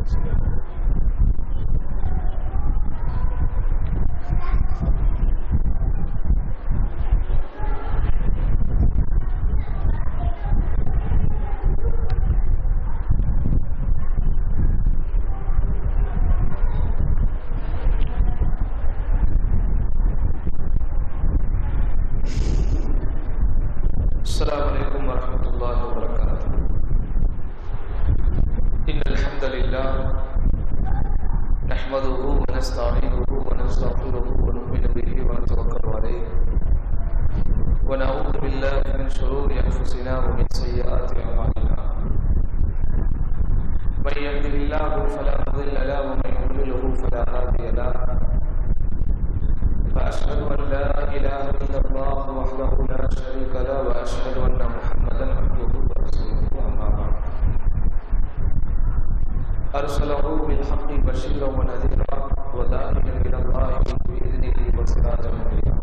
السلام عليكم ورحمة الله وبركاته إن الحمد لله نحمده ونستعينه ونستغفره ونؤمن به ونتوكل عليه ونعوذ بالله من شرور أنفسنا ومن سيئات أعمالنا من يهده الله فلا مضل له ومن يضلله فلا هادي له فأشهد أن لا إله إلا الله وحده لا شريك له وأشهد أن محمدا عبده ورسوله أما بعد أرسله بالحق بشيرا ونذيرا وداعيا إلى الله بإذنه وسراجا منيرا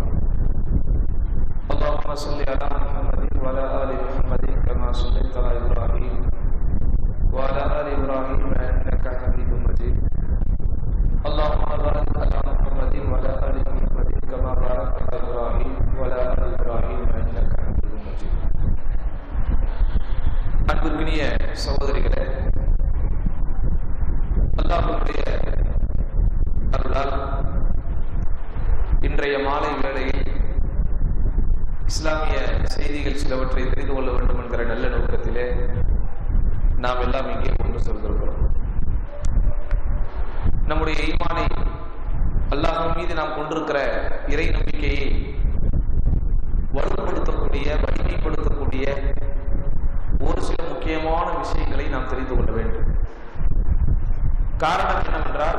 اللهم صل على محمد وعلى آل محمد كما صليت على إبراهيم وعلى آل إبراهيم إنك حميد مجيد اللهم بارك على محمد وعلى ال محمد كما باركت على ابراهيم وعلى ال ابراهيم انك حميد مجيد அன்பிற்கினிய சகோதரிகளே அல்லாஹ்வுடைய அருளால் இன்றைய மாலை வேளையில் இஸ்லாமிய செய்திகள் சிலவற்றை தெரிந்து கொள்ள வேண்டும் என்கிற நல்ல நோக்கத்திலே நாம் எல்லாம் இங்கே கொண்டு செல்கிறோம் நம்முடைய ஈமானை அல்லாஹ் மீது நாம் கொண்டிருக்கிற இறை நம்பிக்கையை வலுப்படுத்தக்கூடிய வலிமைப்படுத்தக்கூடிய ஒரு சில முக்கியமான விஷயங்களை நாம் தெரிந்து கொள்ள வேண்டும் காரணம் என்னவென்றால்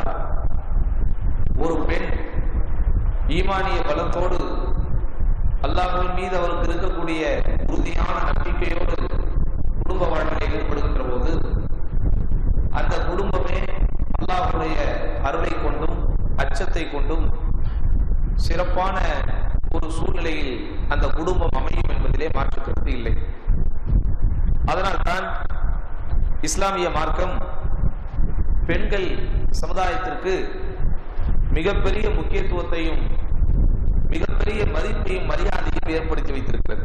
ஒரு பெண் ஈமானிய பலத்தோடு அல்லாஹின் மீது அவருக்கு இருக்கக்கூடிய உறுதியான நம்பிக்கையோடு குடும்ப வாழ்க்கையை ஈடுபடுகின்ற போது அந்த குடும்பமே அல்லாஹுடைய அருளை கொண்டும் அச்சத்தை கொண்டும் சிறப்பான ஒரு சூழ்நிலையில் அந்த குடும்பம் அமையும் என்பதிலே மாற்றுக்கருத்து இல்லை அதனால்தான் இஸ்லாமிய மார்க்கம் பெண்கள் சமுதாயத்திற்கு மிகப்பெரிய முக்கியத்துவத்தையும் மிகப்பெரிய மதிப்பையும் மரியாதையும் ஏற்படுத்தி வைத்திருக்கிறது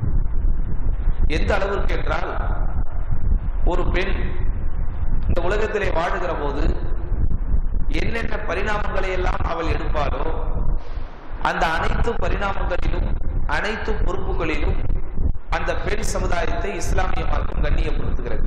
எந்த அளவிற்கு என்றால் ஒரு பெண் இந்த உலகத்திலே வாழுகிற போது என்னென்ன பரிணாமங்களை எல்லாம் அவள் எடுப்பாளோ அந்த அனைத்து பரிணாமங்களிலும் அனைத்து பொறுப்புகளிலும் அந்த பெண் சமுதாயத்தை இஸ்லாமிய மார்க்கம் கண்ணியப்படுத்துகிறது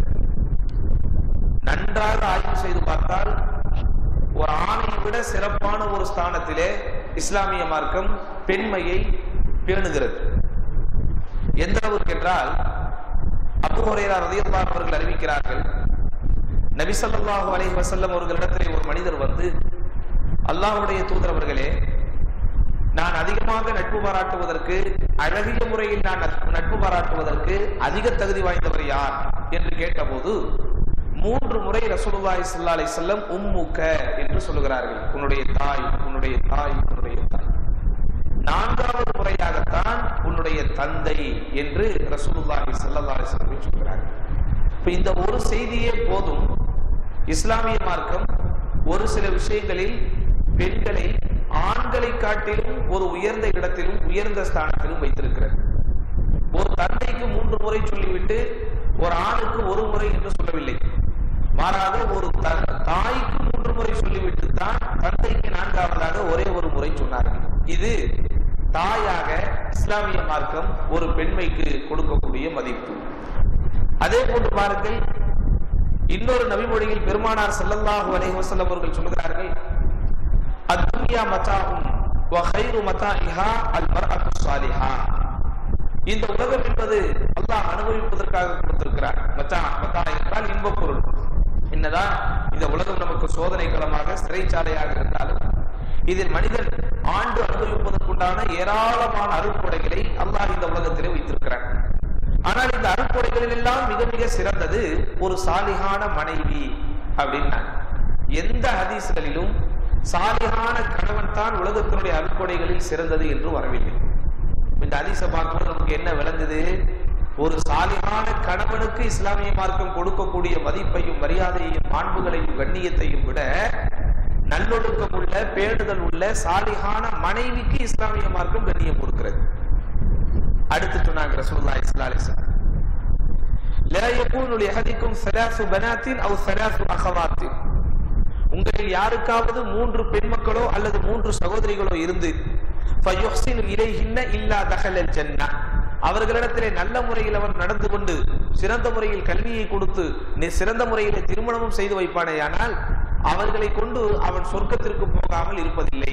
நன்றாக ஆய்வு செய்து பார்த்தால் ஒரு ஆணை விட சிறப்பான ஒரு ஸ்தானத்திலே இஸ்லாமிய மார்க்கம் பெண்மையை பேணுகிறது எந்த அளவுக்கு என்றால் அபு ஹுரைரா ரலியல்லாஹு அவர்கள் அறிவிக்கிறார்கள் நபி ஸல்லல்லாஹு அலைஹி வஸல்லம் அவர்களிடத்திலே ஒரு மனிதர் வந்து அல்லாஹ்வுடைய தூதர் அவர்களே நான் அதிகமாக நட்பு பாராட்டுவதற்கு அழகிய முறையில் நான் நட்பு- நட்பு பாராட்டுவதற்கு அதிக தகுதி வாய்ந்தவர் யார் என்று கேட்டபோது மூன்று முறை ரசூலுல்லாஹி ஸல்லல்லாஹு அலைஹி வஸல்லம் உம்முக்க என்று சொல்லுகிறார்கள் உன்னுடைய தாய் உன்னுடைய தாய் உன்னுடைய தாய் நான்காவது முறையாகத்தான் உன்னுடைய தந்தை என்று ரசூலுல்லாஹி ஸல்லல்லாஹு அலைஹி வஸல்லம் சொல்கிறார்கள் இப்ப இந்த ஒரு செய்தியே போதும் இஸ்லாமிய மார்க்கம் ஒரு சில விஷயங்களில் பெண்களை ஆண்களை காட்டிலும் ஒரு உயர்ந்த இடத்திலும் உயர்ந்த ஸ்தானத்திலும் வைத்திருக்கிறது ஒரு தந்தைக்கு மூன்று முறை சொல்லிவிட்டு ஒரு ஆணுக்கு ஒரு முறை என்று சொல்லவில்லை மாறாக ஒரு த- தாய்க்கு மூன்று முறை சொல்லிவிட்டு தான் தந்தைக்கு நான்காவதாக ஒரே ஒரு முறை சொன்னார்கள் இது தாயாக இஸ்லாமிய மார்க்கம் ஒரு பெண்மைக்கு கொடுக்கக்கூடிய மதிப்பு அதே போன்று பாருங்கள் இன்னொரு நபிமொழியில் பெருமானார் ஸல்லல்லாஹு அலைஹி வஸல்லம் அவர்கள் சொல்கிறார்கள் அத்துன்யா மதாஉம் வ கைரு மதாஇஹா அல் மர்அத்து ஸாலிஹா இந்த உலகம் என்பது அல்லாஹ் அனுபவிப்பதற்காக கொடுத்திருக்கிறார் மச்சா மத்தா என்றால் இன்பப் பொருள் என்னதான் இந்த உலகம் நமக்கு சோதனை களமாக சிறைச்சாலையாக இருந்தாலும் இதில் மனிதன் ஆண்டு அனுபவிப்பதற்குண்டான ஏராளமான அருட்கொடைகளை அல்லாஹ் இந்த உலகத்திலே வைத்திருக்கிறார் ஆனால் இந்த அருட்கொடைகளில் எல்லாம் மிக மிக சிறந்தது ஒரு சாலிகான மனைவி அப்படின்னா எந்த ஹதீஸ்களிலும் சாலிகான கணவன் தான் உலகத்தினுடைய அருட்கொடைகளில் சிறந்தது என்று வரவில்லை இந்த ஹதீஸை பார்க்கும்போது நமக்கு என்ன விளங்குது ஒரு சாலிகான கணவனுக்கு இஸ்லாமிய மார்க்கம் கொடுக்கக்கூடிய மதிப்பையும் மரியாதையையும் மாண்புகளையும் கண்ணியத்தையும் விட நல்லொழுக்கம் உள்ள பேணுதல் உள்ள சாலிகான மனைவிக்கு இஸ்லாமிய மார்க்கம் கண்ணியம் கொடுக்கிறது அடுத்து சொன்னாங்க ரசூலுல்லாஹி ஸல்லல்லாஹு அலைஹி வஸல்லம் லா யகூனு லிஹதிக்கும் ஸலாசு பனாத்தின் அவ் ஸலாசு அகவாத்தின் உங்களில் யாருக்காவது மூன்று பெண் மக்களோ அல்லது மூன்று சகோதரிகளோ இருந்து ஃபயுஹ்சினு இலைஹின்ன இல்லா தஹலல் ஜன்னah அவர்களிடத்திலே நல்ல முறையில் அவர் நடந்து கொண்டு சிறந்த முறையில் கல்வியை கொடுத்து நி- சிறந்த முறையில் திருமணமும் செய்து வைப்பானேயானால் அவர்களை கொண்டு அவன் சொர்க்கத்திற்கு போகாமல் இருப்பதில்லை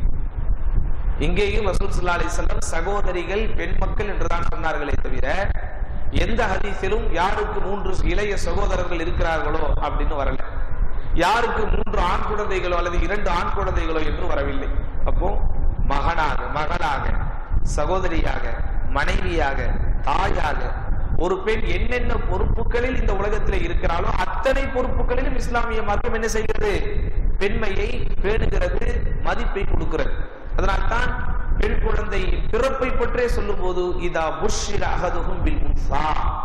இங்கேயும் ரசூல் ஸல்லல்லாஹு அலைஹி வஸல்லம் சகோதரிகள் பெண் மக்கள் என்றுதான் சொன்னார்களே தவிர எந்த ஹதீஸிலும் யாருக்கு மூன்று இளைய சகோதரர்கள் இருக்கிறார்களோ அப்படின்னு வரல யாருக்கு மூன்று ஆண் குழந்தைகளோ அல்லது இரண்டு ஆண் குழந்தைகளோ என்று வரவில்லை அப்போ மகனாக மகளாக சகோதரியாக மனைவியாக தாயாக ஒரு பெண் என்னென்ன பொறுப்புகளில் இந்த உலகத்தில் இருக்கிறாளோ அத்தனை பொறுப்புகளிலும் இஸ்லாமிய மார்க்கம் என்ன செய்கிறது பெண்மையை பேணுகிறது மதிப்பை கொடுக்கிறது அதனால்தான் பெண் குழந்தை பிறப்பை பற்றே சொல்லும் போது இதா புஷ்ஷிர அகதுகும் பில் உன்சா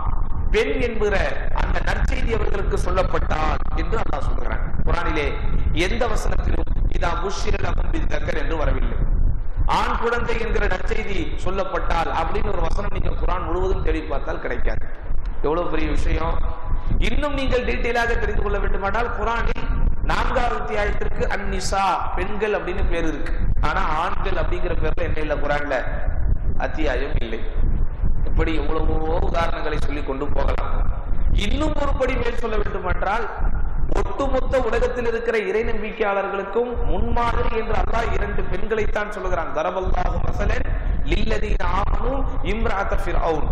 பெண் என்கிற அந்த நற்செய்தி அவர்களுக்கு சொல்லப்பட்டால் என்று அல்லாஹ் சொல்கிறான் குரானிலே எந்த வசனத்திலும் இதா புஷ்ஷிர லகும் பில் தக்கர் என்று வரவில்லை ஆண் குழந்தை என்கிற நற்செய்தி சொல்லப்பட்டால் அப்படின்னு ஒரு வசனம் நீங்க குரான் முழுவதும் தேடி பார்த்தால் கிடைக்காது எவ்வளவு பெரிய விஷயம் இன்னும் நீங்கள் டீட்டெயிலாக தெரிந்து கொள்ள வேண்டுமானால் குரானில் நான்காவது அத்தியாயத்திற்கு அந்நிசா பெண்கள் அப்படின்னு பேர் இருக்கு ஆனா ஆண்கள் அப்படிங்கிற பேர்ல என்ன இல்ல குரான்ல அத்தியாயம் இல்லை இப்படி எவ்வளவோ உதாரணங்களை சொல்லி கொண்டு போகலாம் இன்னும் ஒரு படி மேல் சொல்ல வேண்டுமென்றால் ஒட்டுமொத்த உலகத்தில் இருக்கிற இறை நம்பிக்கையாளர்களுக்கும் முன்மாதிரி என்று அல்லாஹ் இரண்டு பெண்களைத்தான் சொல்லுகிறான் தரபல்லாஹு மசலன் லில்லதீன ஆமனு இம்ராத ஃபிர்அவுன்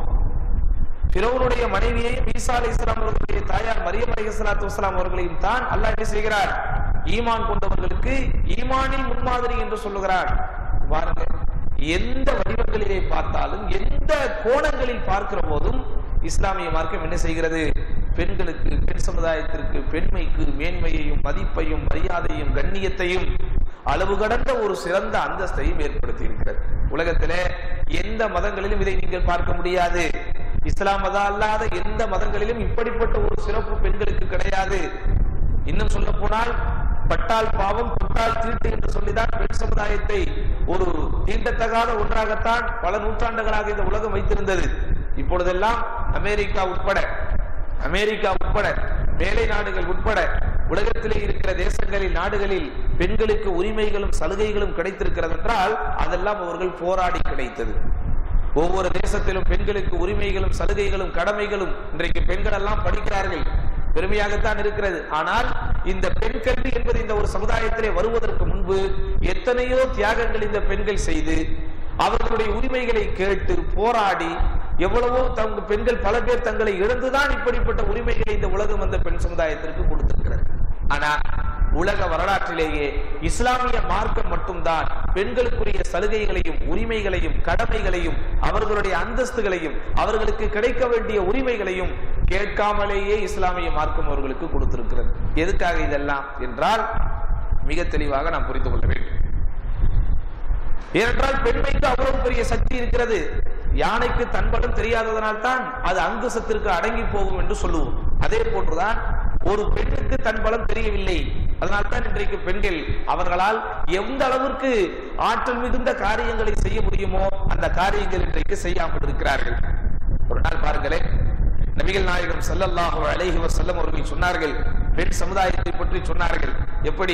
பிறவனுடைய மனைவியையும் ஈசா அலை இஸ்லாம் அவர்களுடைய தாயார் மரியம் அலை சலாத்து வஸ்லாம் அவர்களையும் தான் அல்லாஹ் என்ன செய்கிறார் ஈமான் கொண்டவர்களுக்கு ஈமானில் முன்மாதிரி என்று சொல்லுகிறார் பாருங்க எந்த வடிவங்களிலே பார்த்தாலும் எந்த கோணங்களில் பார்க்கிற போதும் இஸ்லாமிய மார்க்கம் என்ன செய்கிறது பெண்களுக்கு பெண் சமுதாயத்திற்கு பெண்மைக்கு மேன்மையையும் மதிப்பையும் மரியாதையும் கண்ணியத்தையும் அளவு கடந்த ஒரு சிறந்த அந்தஸ்தையும் ஏற்படுத்தி இருக்கிறது உலகத்திலே எந்த மதங்களிலும் இதை நீங்கள் பார்க்க முடியாது இஸ்லாம் மதம் அல்லாத எந்த மதங்களிலும் இப்படிப்பட்ட ஒரு சிறப்பு பெண்களுக்கு கிடையாது இன்னும் சொல்ல போனால் பட்டால் பாவம் தொட்டால் தீட்டு என்று சொல்லிதான் பெண் சமுதாயத்தை ஒரு தீண்டத்தகாத ஒன்றாகத்தான் பல நூற்றாண்டுகளாக இந்த உலகம் வைத்திருந்தது இப்பொழுதெல்லாம் அமெரிக்கா உட்பட அமெரிக்கா உட்பட மேலை நாடுகள் உட்பட உலகத்திலே இருக்கிற தேசங்களில் நாடுகளில் பெண்களுக்கு உரிமைகளும் சலுகைகளும் கிடைத்திருக்கிறது என்றால் அதெல்லாம் அவர்கள் போராடி கிடைத்தது ஒவ்வொரு தேசத்திலும் பெண்களுக்கு உரிமைகளும் சலுகைகளும் கடமைகளும் இன்றைக்கு பெண்கள் எல்லாம் படிக்கிறார்கள் பெருமையாகத்தான் இருக்கிறது ஆனால் இந்த பெண் கல்வி என்பது இந்த ஒரு சமுதாயத்திலே வருவதற்கு முன்பு எத்தனையோ தியாகங்கள் இந்த பெண்கள் செய்து அவர்களுடைய உரிமைகளை கேட்டு போராடி எவ்வளவோ தங்க பெண்கள் பல பேர் தங்களை இழந்துதான் இப்படிப்பட்ட உரிமைகளை இந்த உலகம் அந்த பெண் சமுதாயத்திற்கு கொடுத்திருக்கிறது ஆனா உலக வரலாற்றிலேயே இஸ்லாமிய மார்க்கம் மட்டும்தான் பெண்களுக்குரிய சலுகைகளையும் உரிமைகளையும் கடமைகளையும் அவர்களுடைய அந்தஸ்துகளையும் அவர்களுக்கு கிடைக்க வேண்டிய உரிமைகளையும் கேட்காமலேயே இஸ்லாமிய மார்க்கம் அவர்களுக்கு கொடுத்திருக்கிறது எதுக்காக இதெல்லாம் என்றால் மிக தெளிவாக நாம் புரிந்து கொள்ள வேண்டும் ஏனென்றால் பெண்மைக்கு அவ்வளவு பெரிய சக்தி இருக்கிறது யானைக்கு தன்பலம் தெரியாததனால் தான் அது அங்குசத்திற்கு அடங்கி போகும் என்று சொல்லுவோம் அதே போன்றுதான் ஒரு பெண்ணுக்கு தன் பலம் தெரியவில்லை அதனால்தான் இன்றைக்கு பெண்கள் அவர்களால் எந்த அளவிற்கு ஆற்றல் மிகுந்த காரியங்களை செய்ய முடியுமோ அந்த காரியங்கள் இன்றைக்கு செய்யாமல் இருக்கிறார்கள் ஒரு நாள் பாருங்களேன் நபிகள் நாயகம் ஸல்லல்லாஹு அலைஹி வஸல்லம் அவர்கள் சொன்னார்கள் பெண் சமுதாயத்தை பற்றி சொன்னார்கள் எப்படி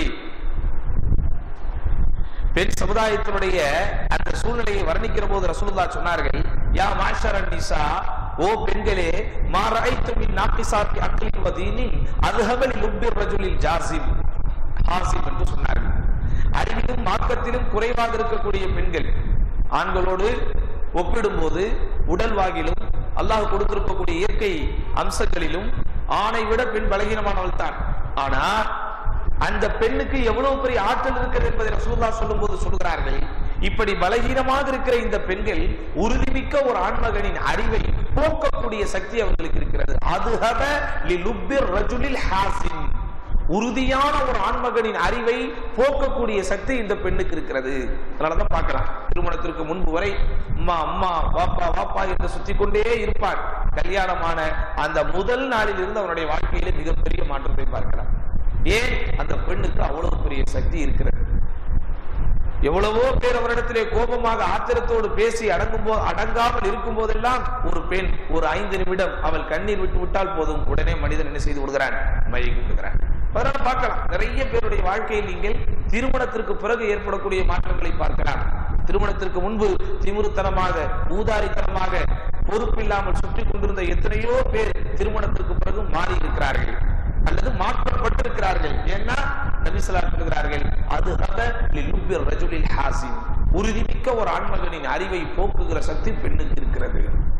பெண் சமுதாயத்தினுடைய அந்த சூழ்நிலையை வர்ணிக்கிற போது ரசூலுல்லாஹ் சொன்னார்கள் யா மாஷர நிசா ஓ பெண்களே மா ரஐத்து மின் நாக்கிசாத்தி அக்லின் வ தீனின் அத்ஹபல் லுப்பி ரஜுலில் ஜாசிம் ஹாசிம் என்று சொன்னார்கள் அறிவிலும் மார்க்கத்திலும் குறைவாக இருக்கக்கூடிய பெண்கள் ஆண்களோடு ஒப்பிடும்போது உடல் வாகிலும் அல்லாஹ் கொடுத்திருக்கக்கூடிய இயற்கை அம்சங்களிலும் ஆணை விட பெண் பலகீனமானவள் தான் ஆனா அந்த பெண்ணுக்கு எவ்வளவு பெரிய ஆற்றல் இருக்கிறது என்பதை ரசூல்லா சொல்லும் போது சொல்கிறார்கள் இப்படி பலகீனமாக இருக்கிற இந்த பெண்கள் உறுதிமிக்க ஒரு ஆண்மகனின் அறிவை போக்கக்கூடிய சக்தி அவர்களுக்கு இருக்கிறது அதுஹப லிலுப்பிர் ரஜுலில் ஹாசின் உறுதியான ஒரு ஆண்மகனின் அறிவை போக்கக்கூடிய சக்தி இந்த பெண்ணுக்கு இருக்கிறது அதனாலதான் பார்க்கலாம் திருமணத்திற்கு முன்பு வரை அம்மா அம்மா வாப்பா வாப்பா என்று சுத்தி கொண்டே இருப்பார் கல்யாணமான அந்த முதல் நாளில் இருந்து அவனுடைய வாழ்க்கையிலே மிகப்பெரிய மாற்றத்தை பார்க்கிறான் ஏன் அந்த பெண்ணுக்கு அவ்வளவு பெரிய சக்தி இருக்கிறது எவ்வளவோ பேர் அவரிடத்திலே கோபமாக ஆத்திரத்தோடு பேசி அடங்கும் போது அடங்காமல் இருக்கும் போதெல்லாம் ஒரு பெண் ஒரு ஐந்து நிமிடம் அவள் கண்ணீர் விட்டு விட்டால் போதும் உடனே மனிதன் என்ன செய்து விடுகிறான் மயங்கி விடுகிறான் அதனால பார்க்கலாம் நிறைய பேருடைய வாழ்க்கையில் நீங்கள் திருமணத்திற்கு பிறகு ஏற்படக்கூடிய மாற்றங்களை பார்க்கலாம் திருமணத்திற்கு முன்பு திமிருத்தனமாக ஊதாரித்தனமாக பொறுப்பில்லாமல் சுற்றி கொண்டிருந்த எத்தனையோ பேர் திருமணத்திற்கு பிறகு மாறி இருக்கிறார்கள் அல்லது மாற்றப்பட்டிருக்கிறார்கள் ஏன்னா நபிசலா சொல்கிறார்கள் அது ரஜுலில் ஹாசின் உறுதிமிக்க ஒரு ஆண்மகனின் அறிவை போக்குகிற சக்தி பெண்ணுக்கு இருக்கிறது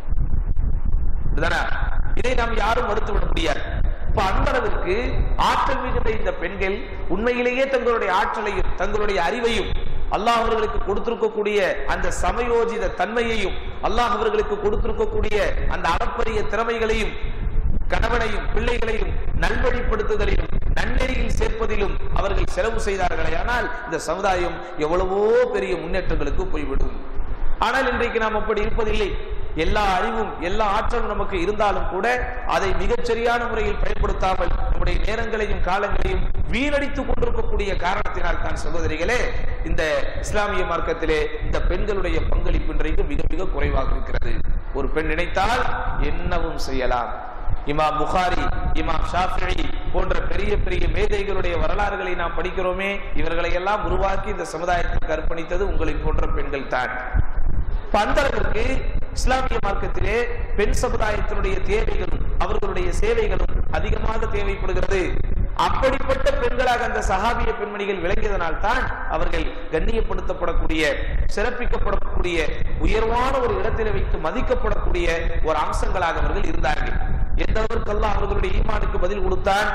இதுதானே? இதை நாம் யாரும் மறுத்துவிட முடியாது இப்ப அந்த அளவிற்கு ஆற்றல் மிகுந்த இந்த பெண்கள் உண்மையிலேயே தங்களுடைய ஆற்றலையும் தங்களுடைய அறிவையும் அல்லாஹ் அவர்களுக்கு கொடுத்திருக்கக்கூடிய அந்த சமயோஜித தன்மையையும் அல்லாஹ் அவர்களுக்கு கொடுத்திருக்கக்கூடிய அந்த அளப்பரிய திறமைகளையும் கணவனையும் பிள்ளைகளையும் நல்வழிப்படுத்துதலிலும் நன்னெறியில் சேர்ப்பதிலும் அவர்கள் செலவு செய்தார்களே ஆனால் இந்த சமுதாயம் எவ்வளவோ பெரிய முன்னேற்றங்களுக்கு போய்விடும் ஆனால் இன்றைக்கு நாம் அப்படி இருப்பதில்லை எல்லா அறிவும் எல்லா ஆற்றலும் நமக்கு இருந்தாலும் கூட அதை மிகச்சரியான முறையில் பயன்படுத்தாமல் நம்முடைய நேரங்களையும் காலங்களையும் வீணடித்துக் கொண்டிருக்கக்கூடிய காரணத்தினால் தான் சகோதரிகளே இந்த இஸ்லாமிய மார்க்கத்திலே இந்த பெண்களுடைய பங்களிப்பு இன்றைக்கு மிக மிக குறைவாக இருக்கிறது ஒரு பெண் நினைத்தால் என்னவும் செய்யலாம் இமாம் புகாரி இமாம் ஷாஃபிஈ போன்ற பெரிய பெரிய மேதைகளுடைய வரலாறுகளை நாம் படிக்கிறோமே இவர்களை எல்லாம் உருவாக்கி இந்த சமுதாயத்திற்கு அர்ப்பணித்தது உங்களை போன்ற பெண்கள் தான் இப்ப அந்த அளவிற்கு இஸ்லாமிய மார்க்கத்திலே பெண் சமுதாயத்தினுடைய தேவைகளும் அவர்களுடைய சேவைகளும் அதிகமாக தேவைப்படுகிறது அப்படிப்பட்ட பெண்களாக அந்த சஹாபிய பெண்மணிகள் விளங்கியதனால் தான் அவர்கள் கண்ணியப்படுத்தப்படக்கூடிய சிறப்பிக்கப்படக்கூடிய உயர்வான ஒரு இடத்திலே வைத்து மதிக்கப்படக்கூடிய ஒரு அம்சங்களாக அவர்கள் இருந்தார்கள் எந்த அளவிற்கு அல்லாஹ் அவர்களுடைய ஈமானுக்கு பதில் கொடுத்தான்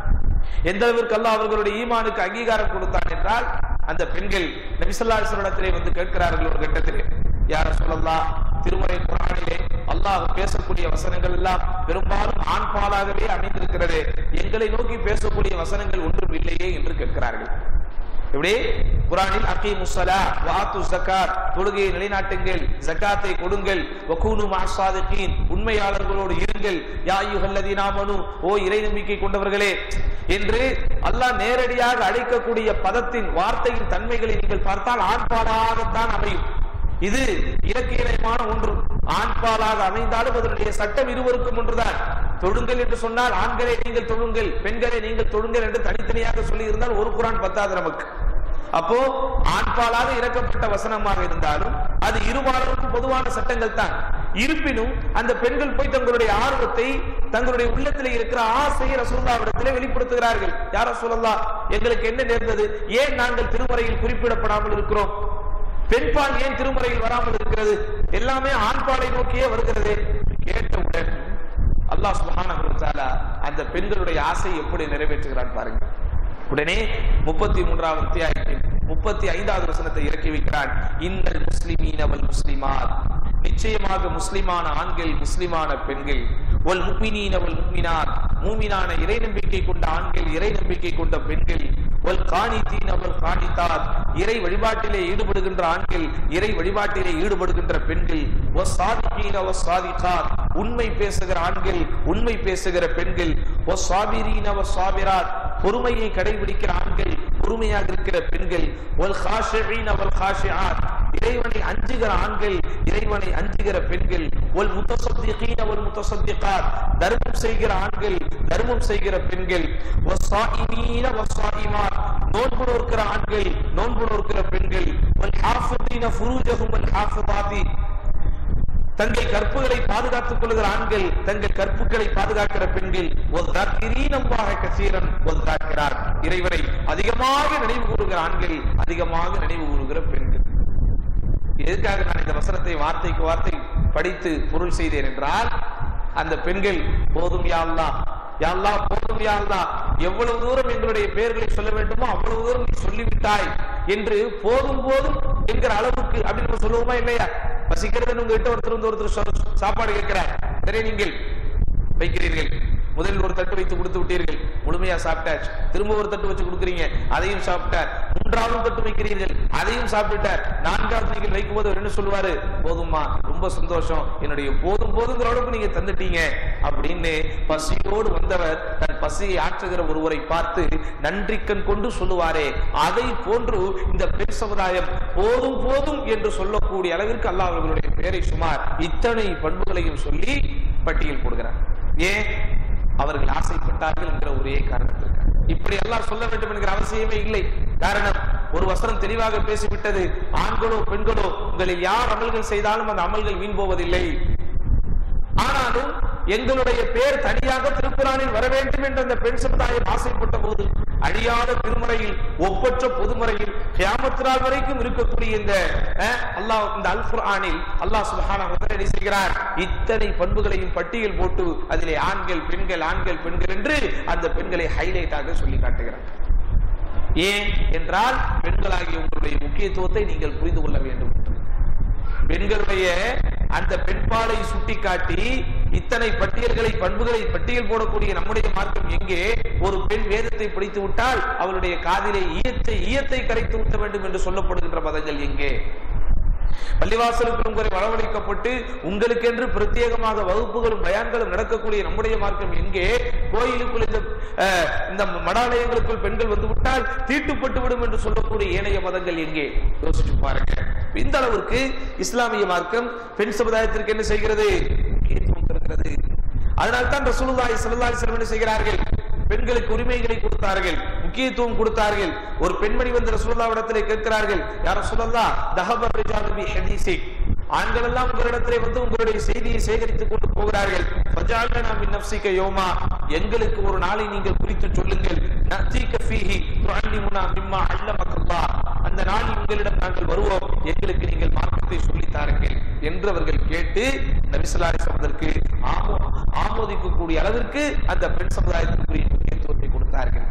எந்த அளவிற்கு அல்லாஹ் அவர்களுடைய ஈமானுக்கு அங்கீகாரம் கொடுத்தான் என்றால் அந்த பெண்கள் நபிசல்லாஸ்வரத்திலே வந்து கேட்கிறார்கள் ஒரு கட்டத்திலே யார சொல்லலாம் திருமறை குரானிலே அல்லாஹ் பேசக்கூடிய வசனங்கள் எல்லாம் பெரும்பாலும் ஆண் பாலாகவே அமைந்திருக்கிறது எங்களை நோக்கி பேசக்கூடிய வசனங்கள் ஒன்றும் இல்லையே என்று கேட்கிறார்கள் எப்படி குரானில் அகீமு ஸலா வாத்து ஜகாத் தொழுகையை நிலைநாட்டுங்கள் ஜகாத்தை கொடுங்கள் வகூனு மாசாதிகீன் உண்மையாளர்களோடு இருங்கள் யா அய்யுஹல்லதீன ஆமனு ஓ இறை நம்பிக்கை கொண்டவர்களே என்று அல்லாஹ் நேரடியாக அழைக்கக்கூடிய பதத்தின் வார்த்தையின் தன்மைகளை நீங்கள் பார்த்தால் ஆண்பாடாகத்தான் அமையும் இது இலக்கியமான ஒன்று ஆண்பாலாக அமைந்தாலும் அதனுடைய சட்டம் இருவருக்கும் ஒன்றுதான் தொழுங்கள் என்று சொன்னால் ஆண்களை நீங்கள் தொழுங்கள் பெண்களை நீங்கள் தொழுங்கள் என்று தனித்தனியாக சொல்லி இருந்தால் ஒரு குரான் பத்தாது நமக்கு அப்போ ஆண்பாலாக இறக்கப்பட்ட வசனமாக இருந்தாலும் அது இருபாலருக்கும் பொதுவான சட்டங்கள் தான் இருப்பினும் அந்த பெண்கள் போய் தங்களுடைய ஆர்வத்தை தங்களுடைய உள்ளத்தில் இருக்கிற ஆசையை ரசூல்லாவிடத்திலே வெளிப்படுத்துகிறார்கள் யார சொல்லலாம் எங்களுக்கு என்ன நேர்ந்தது ஏன் நாங்கள் திருமறையில் குறிப்பிடப்படாமல் இருக்கிறோம் பெண்பால் ஏன் திருமறையில் வராமல் இருக்கிறது எல்லாமே ஆண்பாலை நோக்கியே வருகிறது கேட்டவுடன் அல்லாஹ் சுப்ஹானஹு வ தஆலா அந்த பெண்களுடைய ஆசை எப்படி நிறைவேற்றுகிறான் பாருங்க உடனே முப்பத்தி மூன்றாவது அத்தியாயத்தில் முப்பத்தி ஐந்தாவது வசனத்தை இறக்கி வைக்கிறான் இன்னல் முஸ்லிமீன வல் முஸ்லிமாத் நிச்சயமாக முஸ்லிமான ஆண்கள் முஸ்லிமான பெண்கள் ஒல் முக்மினீன வல் முக்மினாத் மூமினான இறை நம்பிக்கை கொண்ட ஆண்கள் இறை நம்பிக்கை கொண்ட பெண்கள் ஒல் காணித்தீன வல் காணித்தாத் இறை வழிபாட்டிலே ஈடுபடுகின்ற ஆண்கள் இறை வழிபாட்டிலே ஈடுபடுகின்ற பெண்கள் ஒ சாதிகீன ஒ சாதிகாத் உண்மை பேசுகிற ஆண்கள் உண்மை பேசுகிற பெண்கள் ஒ சாபிரீன ஒ சாபிராத் பொறுமையை கடைபிடிக்கிற ஆண்கள் பொறுமையாக இருக்கிற பெண்கள் ஒல் ஹாஷிஈன வல் ஹாஷிஆத் இறைவனை அஞ்சுகிற ஆண்கள் இறைவனை அஞ்சுகிற பெண்கள் ஒல் முத்தசத்திகீன ஒல் முத்தசத்திகாத் தர்மம் செய்கிற ஆண்கள் தர்மம் செய்கிற பெண்கள் வஸ்ஸாயிமீன வஸ்ஸாயிமாத் நோன்பு நோக்கிற ஆண்கள் நோன்பு நோக்கிற பெண்கள் வல் ஹாஃபிதீன ஃபுரூஜஹும் வல் ஹாஃபிதாத்தி தங்கள் கற்புகளை பாதுகாத்துக் கொள்கிற ஆண்கள் தங்கள் கற்புகளை பாதுகாக்கிற பெண்கள் ஒரு தர்கிரீனம்பாக கசீரன் ஒரு தாக்கிறார் இறைவரை அதிகமாக நினைவு கூறுகிற ஆண்கள் அதிகமாக நினைவு கூறுகிற பெண்கள் எதுக்காக நான் இந்த வசனத்தை வார்த்தைக்கு வார்த்தை படித்து பொருள் செய்தேன் என்றால் அந்த பெண்கள் போதும் யாழ்லா யாழ்லா போதும் யாழ்லா எவ்வளவு தூரம் எங்களுடைய பெயர்களை சொல்ல வேண்டுமோ அவ்வளவு தூரம் நீ சொல்லிவிட்டாய் என்று போதும் போதும் என்கிற அளவுக்கு அப்படின்னு நம்ம சொல்லுவோமா இல்லையா பசிக்கிறது உங்ககிட்ட ஒருத்தர் வந்து ஒருத்தர் சொல்~ சாப்பாடு கேட்கிறார் சரி நீங்கள் வைக்கிறீர்கள் முதலில் ஒரு தட்டு வைத்து கொடுத்து விட்டீர்கள் முழுமையா சாப்பிட்டாச்சு திரும்ப ஒரு தட்டு வச்சு கொடுக்குறீங்க அதையும் சாப்பிட்டார் மூன்றாவது மூன்றாவது தட்டு வைக்கிறீர்கள் அதையும் சாப்பிட்டுட்டார் நான்காவது நீங்கள் வைக்கும்போது அவர் என்ன சொல்லுவாரு போதும்மா ரொம்ப சந்தோஷம் என்னுடைய போதும் போதுங்கிற அளவுக்கு நீங்க தந்துட்டீங்க அப்படின்னு பசியோடு வந்தவர் தன் பசியை ஆற்றுகிற ஒருவரை பார்த்து நன்றிக்கண் கொண்டு சொல்லுவாரே அதை போன்று இந்த பெண் சமுதாயம் போதும் போதும் என்று சொல்லக்கூடிய அளவிற்கு அல்லாஹ் அவர்களுடைய பெயரை சுமார் இத்தனை பண்புகளையும் சொல்லி பட்டியல் போடுகிறார் ஏன் அவர்கள் ஆசைப்பட்டார்கள் என்கிற ஒரே காரணத்திற்கு இப்படி எல்லாம் சொல்ல வேண்டும் என்கிற அவசியமே இல்லை காரணம் ஒரு வசனம் தெளிவாக பேசிவிட்டது ஆண்களோ பெண்களோ உங்களில் யார் அமல்கள் செய்தாலும் அந்த அமல்கள் வீண் போவதில்லை ஆனாலும் எங்களுடைய பேர் தனியாக திருக்குறானில் வர வேண்டும் என்று அந்த பெண் சமுதாயம் ஆசைப்பட்ட போது அழியாத திருமுறையில் ஒப்பற்ற பொதுமுறையில் கியாமத்திரால் வரைக்கும் இருக்கக்கூடிய இந்த அஹ், அல்லாஹ் இந்த அல் குர்ஆனில் அல்லாஹ் சுப்ஹானஹு வ தஆலா என்ன செய்கிறார் இத்தனை பண்புகளையும் பட்டியல் போட்டு அதிலே ஆண்கள் பெண்கள் ஆண்கள் பெண்கள் என்று அந்த பெண்களை ஹைலைட்டாக சொல்லி காட்டுகிறார் ஏன் என்றால் பெண்களாகிய உங்களுடைய முக்கியத்துவத்தை நீங்கள் புரிந்து கொள்ள வேண்டும் என்று. பெண்களுடைய அந்த பெண்பாலை சுட்டிக்காட்டி இத்தனை பட்டியல்களை பண்புகளை பட்டியல் போடக்கூடிய நம்முடைய மார்க்கம் எங்கே ஒரு பெண் வேதத்தை படித்து விட்டால் அவளுடைய காதிலே ஈயத்தை ஈயத்தை கரைத்து ஊட்ட வேண்டும் என்று சொல்லப்படுகின்ற மதங்கள் எங்கே பள்ளிவாசலுக்கு உங்களை வரவழைக்கப்பட்டு உங்களுக்கென்று பிரத்யேகமாக வகுப்புகளும் பயான்களும் நடக்கக்கூடிய நம்முடைய மார்க்கம் எங்கே கோயிலுக்குள் இந்த அஹ், இந்த மடாலயங்களுக்குள் பெண்கள் வந்து விட்டால் தீட்டுப்பட்டு விடும் என்று சொல்லக்கூடிய ஏனைய மதங்கள் எங்கே யோசிச்சு பாருங்க இந்த அளவிற்கு இஸ்லாமிய மார்க்கம் பெண் சமுதாயத்திற்கு என்ன செய்கிறது முக்கியத்துவம் தருகிறது அதனால் தான் ரசூலுல்லாஹி ஸல்லல்லாஹு அலைஹி வஸல்லம் என்ன செய்கிறார்கள் பெண்களுக்கு உரிமைகளை கொடுத்தார்கள் முக்கியத்துவம் கொடுத்தார்கள் ஒரு பெண்மணி வந்து ரசூலுல்லாஹ்விடத்திலே கேட்கிறார்கள் யார் ரசூலுல்லாஹ் தஹபர் ரிஜாலு பி ஹதீஸிக் ஆண்கள் எல்லாம் உங்களிடத்திலே வந்து உங்களுடைய செய்தியை சேகரித்துக் கொண்டு போகிறார்கள் ஃபஜஅல்னா மின் நஃப்ஸிக யௌமா எங்களுக்கு ஒரு நாளை நீங்கள் குறித்து சொல்லுங்கள் நத்தீக ஃபீஹி துஅல்லிமுனா மிம்மா அல்லமக்கல்லாஹ் அந்த நாளில் உங்களிடம் நாங்கள் வருவோம் எங்களுக்கு நீங்கள் மார்க்கத்தை சொல்லித் தாருங்கள் என்று அவர்கள் கேட்டு நபிசுல்லாரி அதற்கு ஆமோ ஆமோதிக்கக்கூடிய அளவிற்கு அந்த பெண் சமுதாயத்திற்குரிய முக்கியத்துவத்தை கொடுத்தார்கள்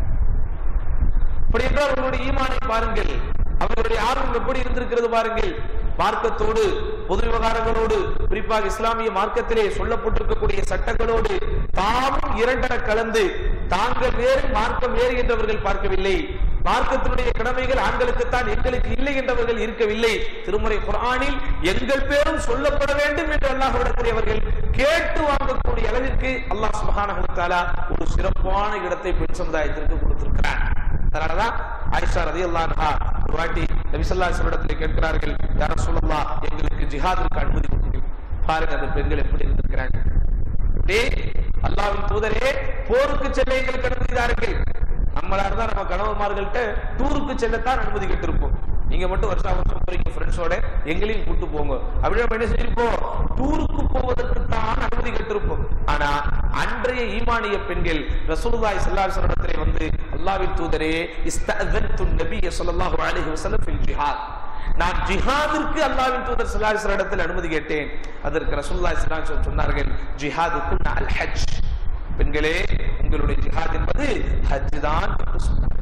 அப்படி என்றால் அவர்களுடைய ஈமானை பாருங்கள் அவர்களுடைய ஆர்வம் எப்படி இருந்திருக்கிறது பாருங்கள் மார்க்கத்தோடு பொது விவகாரங்களோடு குறிப்பாக இஸ்லாமிய மார்க்கத்திலே சொல்லப்பட்டிருக்கக்கூடிய சட்டங்களோடு தாமும் இரண்டர கலந்து தாங்கள் வேறு மார்க்கம் வேறு என்றவர்கள் பார்க்கவில்லை மார்க்கத்தினுடைய கடமைகள் ஆண்களுக்குத்தான் எங்களுக்கு இல்லை என்றவர்கள் இருக்கவில்லை திருமறை குர்ஆனில் எங்கள் பேரும் சொல்லப்பட வேண்டும் என்று அல்லாஹ்விடத்தில் அவர்கள் கேட்டு வாங்கக்கூடிய அளவிற்கு அல்லாஹ் சுப்ஹானஹு வ தஆலா ஒரு சிறப்பான இடத்தை பெண் சமுதாயத்திற்கு கொடுத்திருக்கிறார் அதனாலதான் ஆயிஷா ரலியல்லாஹு அன்ஹா ஒரு வாட்டி நபி ஸல்லல்லாஹு அலைஹி வஸல்லம் கேட்கிறார்கள் யா ரசூலல்லாஹ் எங்களுக்கு ஜிஹாதுக்கு அனுமதி கொடுங்கள் பாருங்க அந்த பெண்கள் எப்படி இருந்திருக்கிறாங்க டேய் அல்லாஹ்வின் தூதரே போருக்கு செல்ல எங்களுக்கு அனுமதி தாருங்கள் நம்மளா இருந்தா நம்ம கணவன்மார்கள்ட்ட டூருக்கு செல்லத்தான் அனுமதி கேட்டிருப்போம் நீங்க மட்டும் வருஷம் வருஷம் போறீங்க ஃப்ரெண்ட்ஸோட எங்களையும் கூட்டு போங்க அப்படி நம்ம என்ன செஞ்சிருப்போம் டூருக்கு போவதற்கு தான் அனுமதி கேட்டிருப்போம் ஆனா அன்றைய ஈமானிய பெண்கள் ரசூலுல்லாஹி ஸல்லல்லாஹு அலைஹி வஸல்லம் வந்து அல்லாஹ்வின் தூதரே இஸ்தஅதன்து நபிய ஸல்லல்லாஹு அலைஹி வஸல்லம் ஃபில் ஜிஹாத் நான் ஜிஹாதிற்கு அல்லாஹ்வின் தூதர் ஸல்லல்லாஹு அலைஹி வஸல்லம் இடத்தில் அனுமதி கேட்டேன் அதற்கு ரசூலுல்லாஹி ஸல்லல்லாஹு அலைஹி வஸல்லம் சொன்னார்கள் ஜிஹாதுக்குன் அல் ஹஜ் பெண்களே உங்களுடைய ஜிஹாத் என்பது ஹஜ் தான் என்று சொன்னார்கள்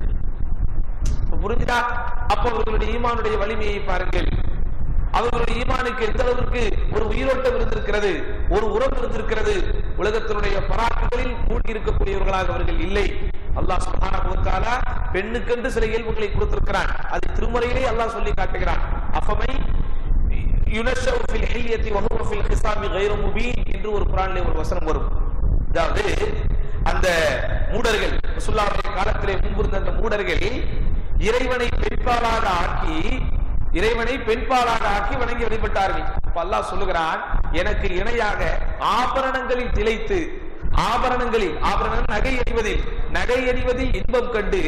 இப்ப புரிஞ்சுதா அப்ப அவர்களுடைய ஈமானுடைய வலிமையை பாருங்கள் அவர்களுடைய ஈமானுக்கு எந்த அளவிற்கு ஒரு உயிரோட்டம் இருந்திருக்கிறது ஒரு உறவு இருந்திருக்கிறது உலகத்தினுடைய பராக்குகளில் மூழ்கி இருக்கக்கூடியவர்களாக அவர்கள் இல்லை அல்லாஹ் சுப்ஹானஹு வ தஆலா பெண்ணுக்கென்று சில இயல்புகளை கொடுத்திருக்கிறான் அது திருமறையிலே அல்லாஹ் சொல்லி காட்டுகிறான் அஃபமை யுனஷவு ஃபில் ஹில்யத்தி வஹுவ ஃபில் ஹிசாமி கைரு முபீன் என்று ஒரு குர்ஆனிலே ஒரு வசனம் வரும் அதாவது அந்த மூடர்கள் ரசூலுல்லாஹ்வுடைய காலத்திலே முன்பிருந்த அந்த மூடர்கள் இறைவனை பெண்பாலாக ஆக்கி இறைவனை பெண்பாலாக ஆக்கி வணங்கி வழிபட்டார்கள் அப்ப அல்லாஹ் சொல்லுகிறான் எனக்கு இணையாக ஆபரணங்களில் திளைத்து ஆபரணங்களில் ஆபரணம் நகை எறிவதில் நகை எறிவதில் இன்பம் கண்டு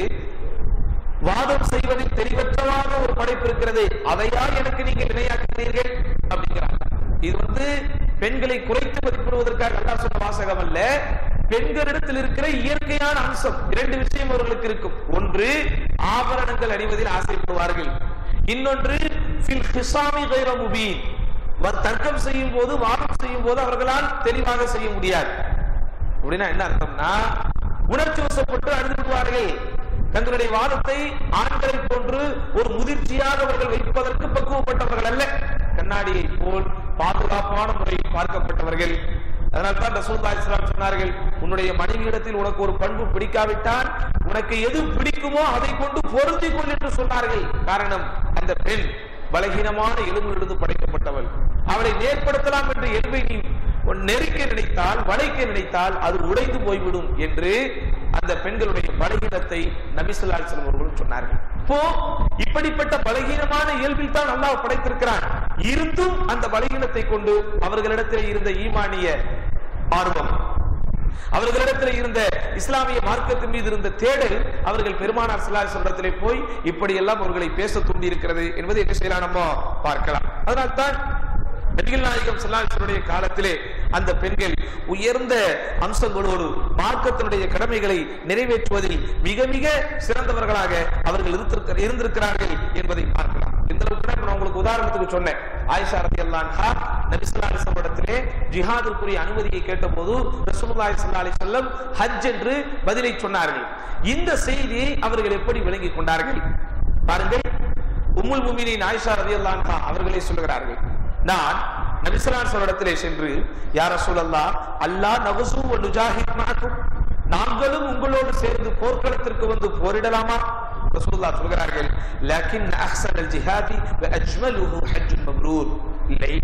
வாதம் செய்வதில் தெளிவற்றவாத ஒரு படைப்பு இருக்கிறது அதையா எனக்கு நீங்கள் இணையாக்குகிறீர்கள் அப்படிங்கிறாங்க இது வந்து பெண்களை குறைத்து மதிப்பிடுவதற்காக அல்லாஹ் சொன்ன வாசகம் அல்ல பெண்களிடத்தில் இருக்கிற இயற்கையான அம்சம் இரண்டு விஷயம் அவர்களுக்கு இருக்கும் ஒன்று ஆபரணங்கள் அணிவதில் ஆசைப்படுவார்கள் இன்னொன்று ஃபில் ஹிசாமி கைர முபீன் வ- தர்க்கம் செய்யும் போது வாதம் செய்யும் போது அவர்களால் தெளிவாக செய்ய முடியாது அப்படின்னா என்ன அர்த்தம்னா உணர்ச்சி வசப்பட்டு அழுதுவார்கள் தங்களுடைய வாதத்தை ஆண்களை போன்று ஒரு முதிர்ச்சியாக அவர்கள் வைப்பதற்கு பக்குவப்பட்டவர்கள் அல்ல கண்ணாடியை போல் பாதுகாப்பான முறையில் பார்க்கப்பட்டவர்கள் அதனால தான் ரசூலுல்லாஹி ஸல்லல்லாஹு அலைஹி சொன்னார்கள் உன்னுடைய மனைவியிடத்தில் உனக்கு ஒரு பண்பு பிடிக்காவிட்டால் உனக்கு எது பிடிக்குமோ அதை கொண்டு பொருந்திக் கொள் என்று சொன்னார்கள் காரணம் அந்த பெண் பலகீனமான எலும்பிலிருந்து படைக்கப்பட்டவள் அவளை நேர்படுத்தலாம் என்ற எலும்பை நீ நெருக்க நினைத்தால் வளைக்க நினைத்தால் அது உடைந்து போய்விடும் என்று அந்த பெண்களுடைய பலகீனத்தை நபிசுல்லால் செல்லம் அவர்கள் சொன்னார்கள் இப்போ இப்படிப்பட்ட பலகீனமான இயல்பில் தான் அல்லாஹ் படைத்திருக்கிறான் இருந்தும் அந்த பலகீனத்தை கொண்டு அவர்களிடத்தில் இருந்த ஈமானிய ஆர்வம் அவர்களிடத்தில் இருந்த இஸ்லாமிய மார்க்கத்தின் மீது இருந்த தேடல் அவர்கள் பெருமானார் சிலார் சொல்றத்திலே போய் இப்படி எல்லாம் அவர்களை பேச தூண்டி இருக்கிறது என்பதை என்ன செய்யலாம் நம்ம பார்க்கலாம் அதனால்தான் நபிகள் நாயகம் சொல்லாசனுடைய காலத்திலே அந்த பெண்கள் உயர்ந்த அம்சங்களோடு மார்க்கத்தினுடைய கடமைகளை நிறைவேற்றுவதில் மிக மிக சிறந்தவர்களாக அவர்கள் இருந்திருக்க- இருந்திருக்கிறார்கள் என்பதை பார்க்கலாம் இந்த அளவுக்கு தான் இப்ப நான் உங்களுக்கு உதாரணத்துக்கு சொன்னேன் ஆயிஷா ரதி அல்லான்ஹா நபிசுல்லாஹி இடத்திலே ஜிஹாதிற்குரிய அனுமதியை கேட்டபோது ரசூலுல்லாஹி ஸல்லல்லாஹு அலைஹி வஸல்லம் ஹஜ் என்று பதிலை சொன்னார்கள் இந்த செய்தியை அவர்கள் எப்படி விளங்கிக் கொண்டார்கள் பாருங்கள் உம்முல் முமினின் ஆயிஷா ரலியல்லாஹு அன்ஹா அவர்களே சொல்லுகிறார்கள் நான் நபிசலான் இடத்திலே சென்று யார் ரசூலல்லா அல்லாஹ் நகுசு வ நுஜாஹித் மஅக்கும் நாங்களும் உங்களோடு சேர்ந்து போர்க்களத்திற்கு வந்து போரிடலாமா ரசூலுல்லாஹ் சொல்கிறார்கள் லக்கின் அஹ்சனல் ஜிஹாதி வ அஜ்மலுஹு ஹஜ்ஜுன் மப்ரூர் இல்லை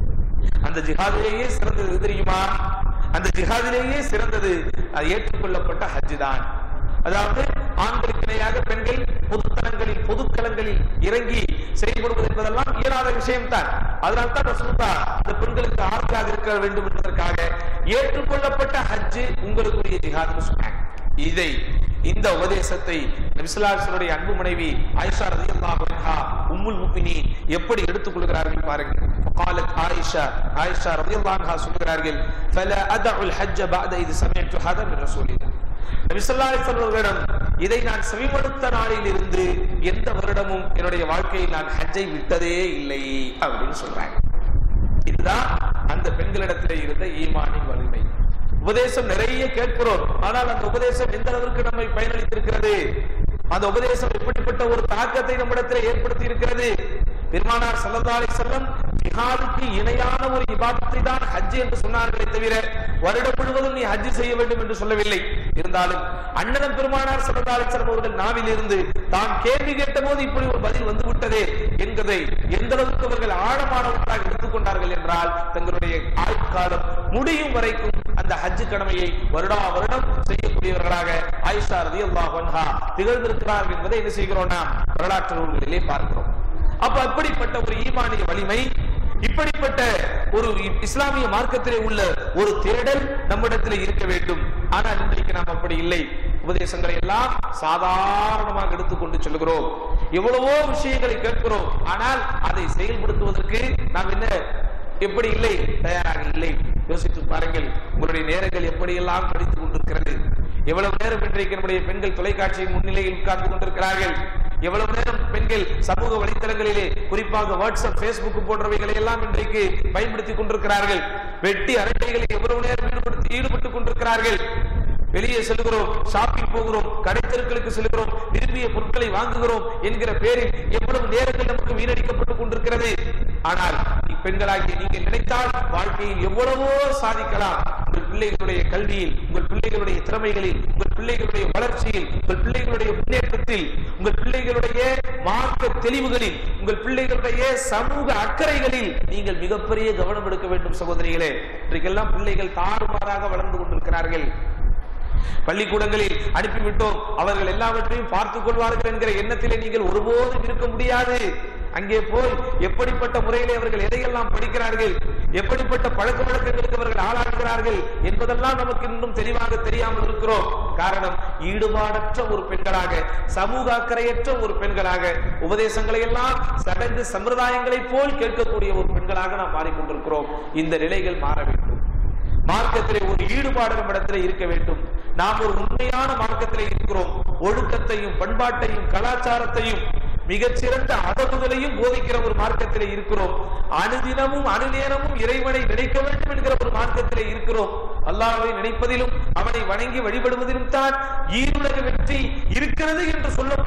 அந்த ஜிஹாதிலேயே சிறந்தது எது தெரியுமா அந்த ஜிஹாதிலேயே சிறந்தது அது ஏற்றுக்கொள்ளப்பட்ட ஹஜ் தான் அதாவது ஆண்களுக்கு இணையாக பெண்கள் பொதுத்தலங்களில் பொதுக்களங்களில் இறங்கி செயல்படுவது என்பதெல்லாம் இயலாத விஷயம்தான் அதனால தான் ரசூலுல்லாஹ் அந்த பெண்களுக்கு ஆறுதலாக இருக்க வேண்டும் என்பதற்காக ஏற்றுக்கொள்ளப்பட்ட ஹஜ் உங்களுக்குரிய ஜிஹாத்னு சொன்னாங்க இதை இந்த உபதேசத்தை நபிசுல்லாஹுடைய அன்பு மனைவி ஆயிஷா ரலியல்லாஹு அன்ஹா உம்முல் முஃமினீன் எப்படி எடுத்துக்கொள்கிறார்கள் பாருங்கள் قالت عائشة عائشة رضي الله عنها சொல்கிறார்கள் فلا أدع الحج بعد إذ سمعت هذا من رسول الله நபி ஸல்லல்லாஹு அலைஹி வஸல்லம் அவர்களிடம் இதை நான் செவிமடுத்த நாளில் இருந்து எந்த வருடமும் என்னுடைய வாழ்க்கையில் நான் ஹஜ்ஜை விட்டதே இல்லை அப்படின்னு சொல்றாங்க இதுதான் அந்த பெண்களிடத்திலே இருந்த ஈமானின் வலிமை உபதேசம் நிறைய கேட்கிறோம் ஆனால் அந்த உபதேசம் எந்த அளவிற்கு நம்மை பயனளித்திருக்கிறது அந்த உபதேசம் எப்படிப்பட்ட ஒரு தாக்கத்தை நம்மிடத்தில் ஏற்படுத்தி இருக்கிறது பெருமானார் ஸல்லல்லாஹு அலைஹி வஸல்லம் ஜிஹாதுக்கு இணையான ஒரு இபாதத்தை தான் ஹஜ் என்று சொன்னார்களே தவிர வருடம் முழுவதும் நீ ஹஜ் செய்ய வேண்டும் என்று சொல்லவில்லை இருந்தாலும் அண்ணனம் பெருமானார் ஸல்லல்லாஹு அலைஹி வஸல்லம் அவர்கள் நாவில் இருந்து தான் கேள்வி கேட்டபோது இப்படி ஒரு பதில் வந்து விட்டதே என்பதை எந்த அளவுக்கு அவர்கள் ஆழமானவர்களாக எடுத்துக்கொண்டார்கள் என்றால் தங்களுடைய ஆயுட்காலம் முடியும் வரைக்கும் அந்த ஹஜ் கடமையை வருடா வருடம் செய்யக்கூடியவர்களாக ஆயிஷா ரலியல்லாஹு அன்ஹா திகழ்ந்திருக்கிறார்கள் என்பதை என்ன செய்கிறோம் நாம் வரலாற்று நூல்களிலே பார்க்கிறோம் அப்ப அப்படிப்பட்ட ஒரு ஈமானிய வலிமை இப்படிப்பட்ட ஒரு இஸ்லாமிய மார்க்கத்திலே உள்ள ஒரு தேடல் நம்மிடத்தில் இருக்க வேண்டும் ஆனால் இன்றைக்கு நாம் அப்படி இல்லை உபதேசங்களை எல்லாம் சாதாரணமாக எடுத்துக்கொண்டு சொல்லுகிறோம் எவ்வளவோ விஷயங்களை கேட்கிறோம் ஆனால் அதை செயல்படுத்துவதற்கு நாம் என்ன எப்படி இல்லை தயாராக இல்லை யோசித்து பாருங்கள் உங்களுடைய நேரங்கள் எப்படியெல்லாம் கழித்துக் கொண்டிருக்கிறது எவ்வளவு நேரம் இன்றைக்கு நம்முடைய பெண்கள் தொலைக்காட்சியின் முன்னிலையில் உட்கார்ந்து கொண்டிருக்கிறார்கள் எவ்வளவு நேரம் பெண்கள் சமூக வலைத்தளங்களிலே குறிப்பாக வாட்ஸ்அப் பேஸ்புக் போன்றவைகளை எல்லாம் இன்றைக்கு பயன்படுத்திக் கொண்டிருக்கிறார்கள் வெட்டி அரட்டைகளில் எவ்வளவு நேரம் ஈடுபடுத்தி ஈடுபட்டுக் கொண்டிருக்கிறார்கள் வெளியே செல்கிறோம் ஷாப்பிங் போகிறோம் கடைத்தெருக்களுக்கு செல்கிறோம் விரும்பிய பொருட்களை வாங்குகிறோம் என்கிற பேரில் எவ்வளவு நேரங்கள் நமக்கு வீணடிக்கப்பட்டுக் கொண்டிருக்கிறது ஆனால் பெண்களாகிய நீங்கள் நினைத்தால் வாழ்க்கையில் எவ்வளவோ சாதிக்கலாம் உங்கள் பிள்ளைகளுடைய கல்வியில் உங்கள் பிள்ளைகளுடைய திறமைகளில் உங்கள் பிள்ளைகளுடைய வளர்ச்சியில் உங்கள் பிள்ளைகளுடைய முன்னேற்றத்தில் உங்கள் பிள்ளைகளுடைய மார்க்க தெளிவுகளில் உங்கள் பிள்ளைகளுடைய சமூக அக்கறைகளில் நீங்கள் மிகப்பெரிய கவனம் எடுக்க வேண்டும் சகோதரிகளே இன்றைக்கெல்லாம் பிள்ளைகள் தாறுமாறாக வளர்ந்து கொண்டிருக்கிறார்கள் பள்ளிக்கூடங்களில் அனுப்பிவிட்டோம் அவர்கள் எல்லாவற்றையும் பார்த்துக் கொள்வார்கள் என்கிற எண்ணத்திலே நீங்கள் ஒருபோதும் இருக்க முடியாது அங்கே போய் எப்படிப்பட்ட முறையிலே அவர்கள் எதையெல்லாம் படிக்கிறார்கள் எப்படிப்பட்ட பழக்க வழக்கங்களுக்கு அவர்கள் ஆளாகிறார்கள் என்பதெல்லாம் நமக்கு இன்னும் தெளிவாக தெரியாமல் இருக்கிறோம் காரணம் ஈடுபாடற்ற ஒரு பெண்களாக சமூக அக்கறையற்ற ஒரு பெண்களாக உபதேசங்களை எல்லாம் சடங்கு சம்பிரதாயங்களை போல் கேட்கக்கூடிய ஒரு பெண்களாக நாம் மாறிக்கொண்டிருக்கிறோம் இந்த நிலைகள் மாற வேண்டும் மார்க்கத்திலே ஒரு ஈடுபாடு நம்மிடத்திலே இருக்க வேண்டும் நாம் ஒரு உண்மையான மார்க்கத்திலே இருக்கிறோம் ஒழுக்கத்தையும் பண்பாட்டையும் கலாச்சாரத்தையும் மிகச்சிறந்த அதவுகளையும் போதிக்கிற ஒரு மார்க்கத்திலே இருக்கிறோம் அனுதினமும் அணுநேரமும் இறைவனை நினைக்க வேண்டும் என்கிற ஒரு மார்க்கத்திலே இருக்கிறோம் அல்லாஹ்வை நினைப்பதிலும் அவனை வணங்கி வழிபடுவதிலும் தான் ஈருலக வெற்றி இருக்கிறது என்று சொல்லப்பட்டிருக்கிற ஒரு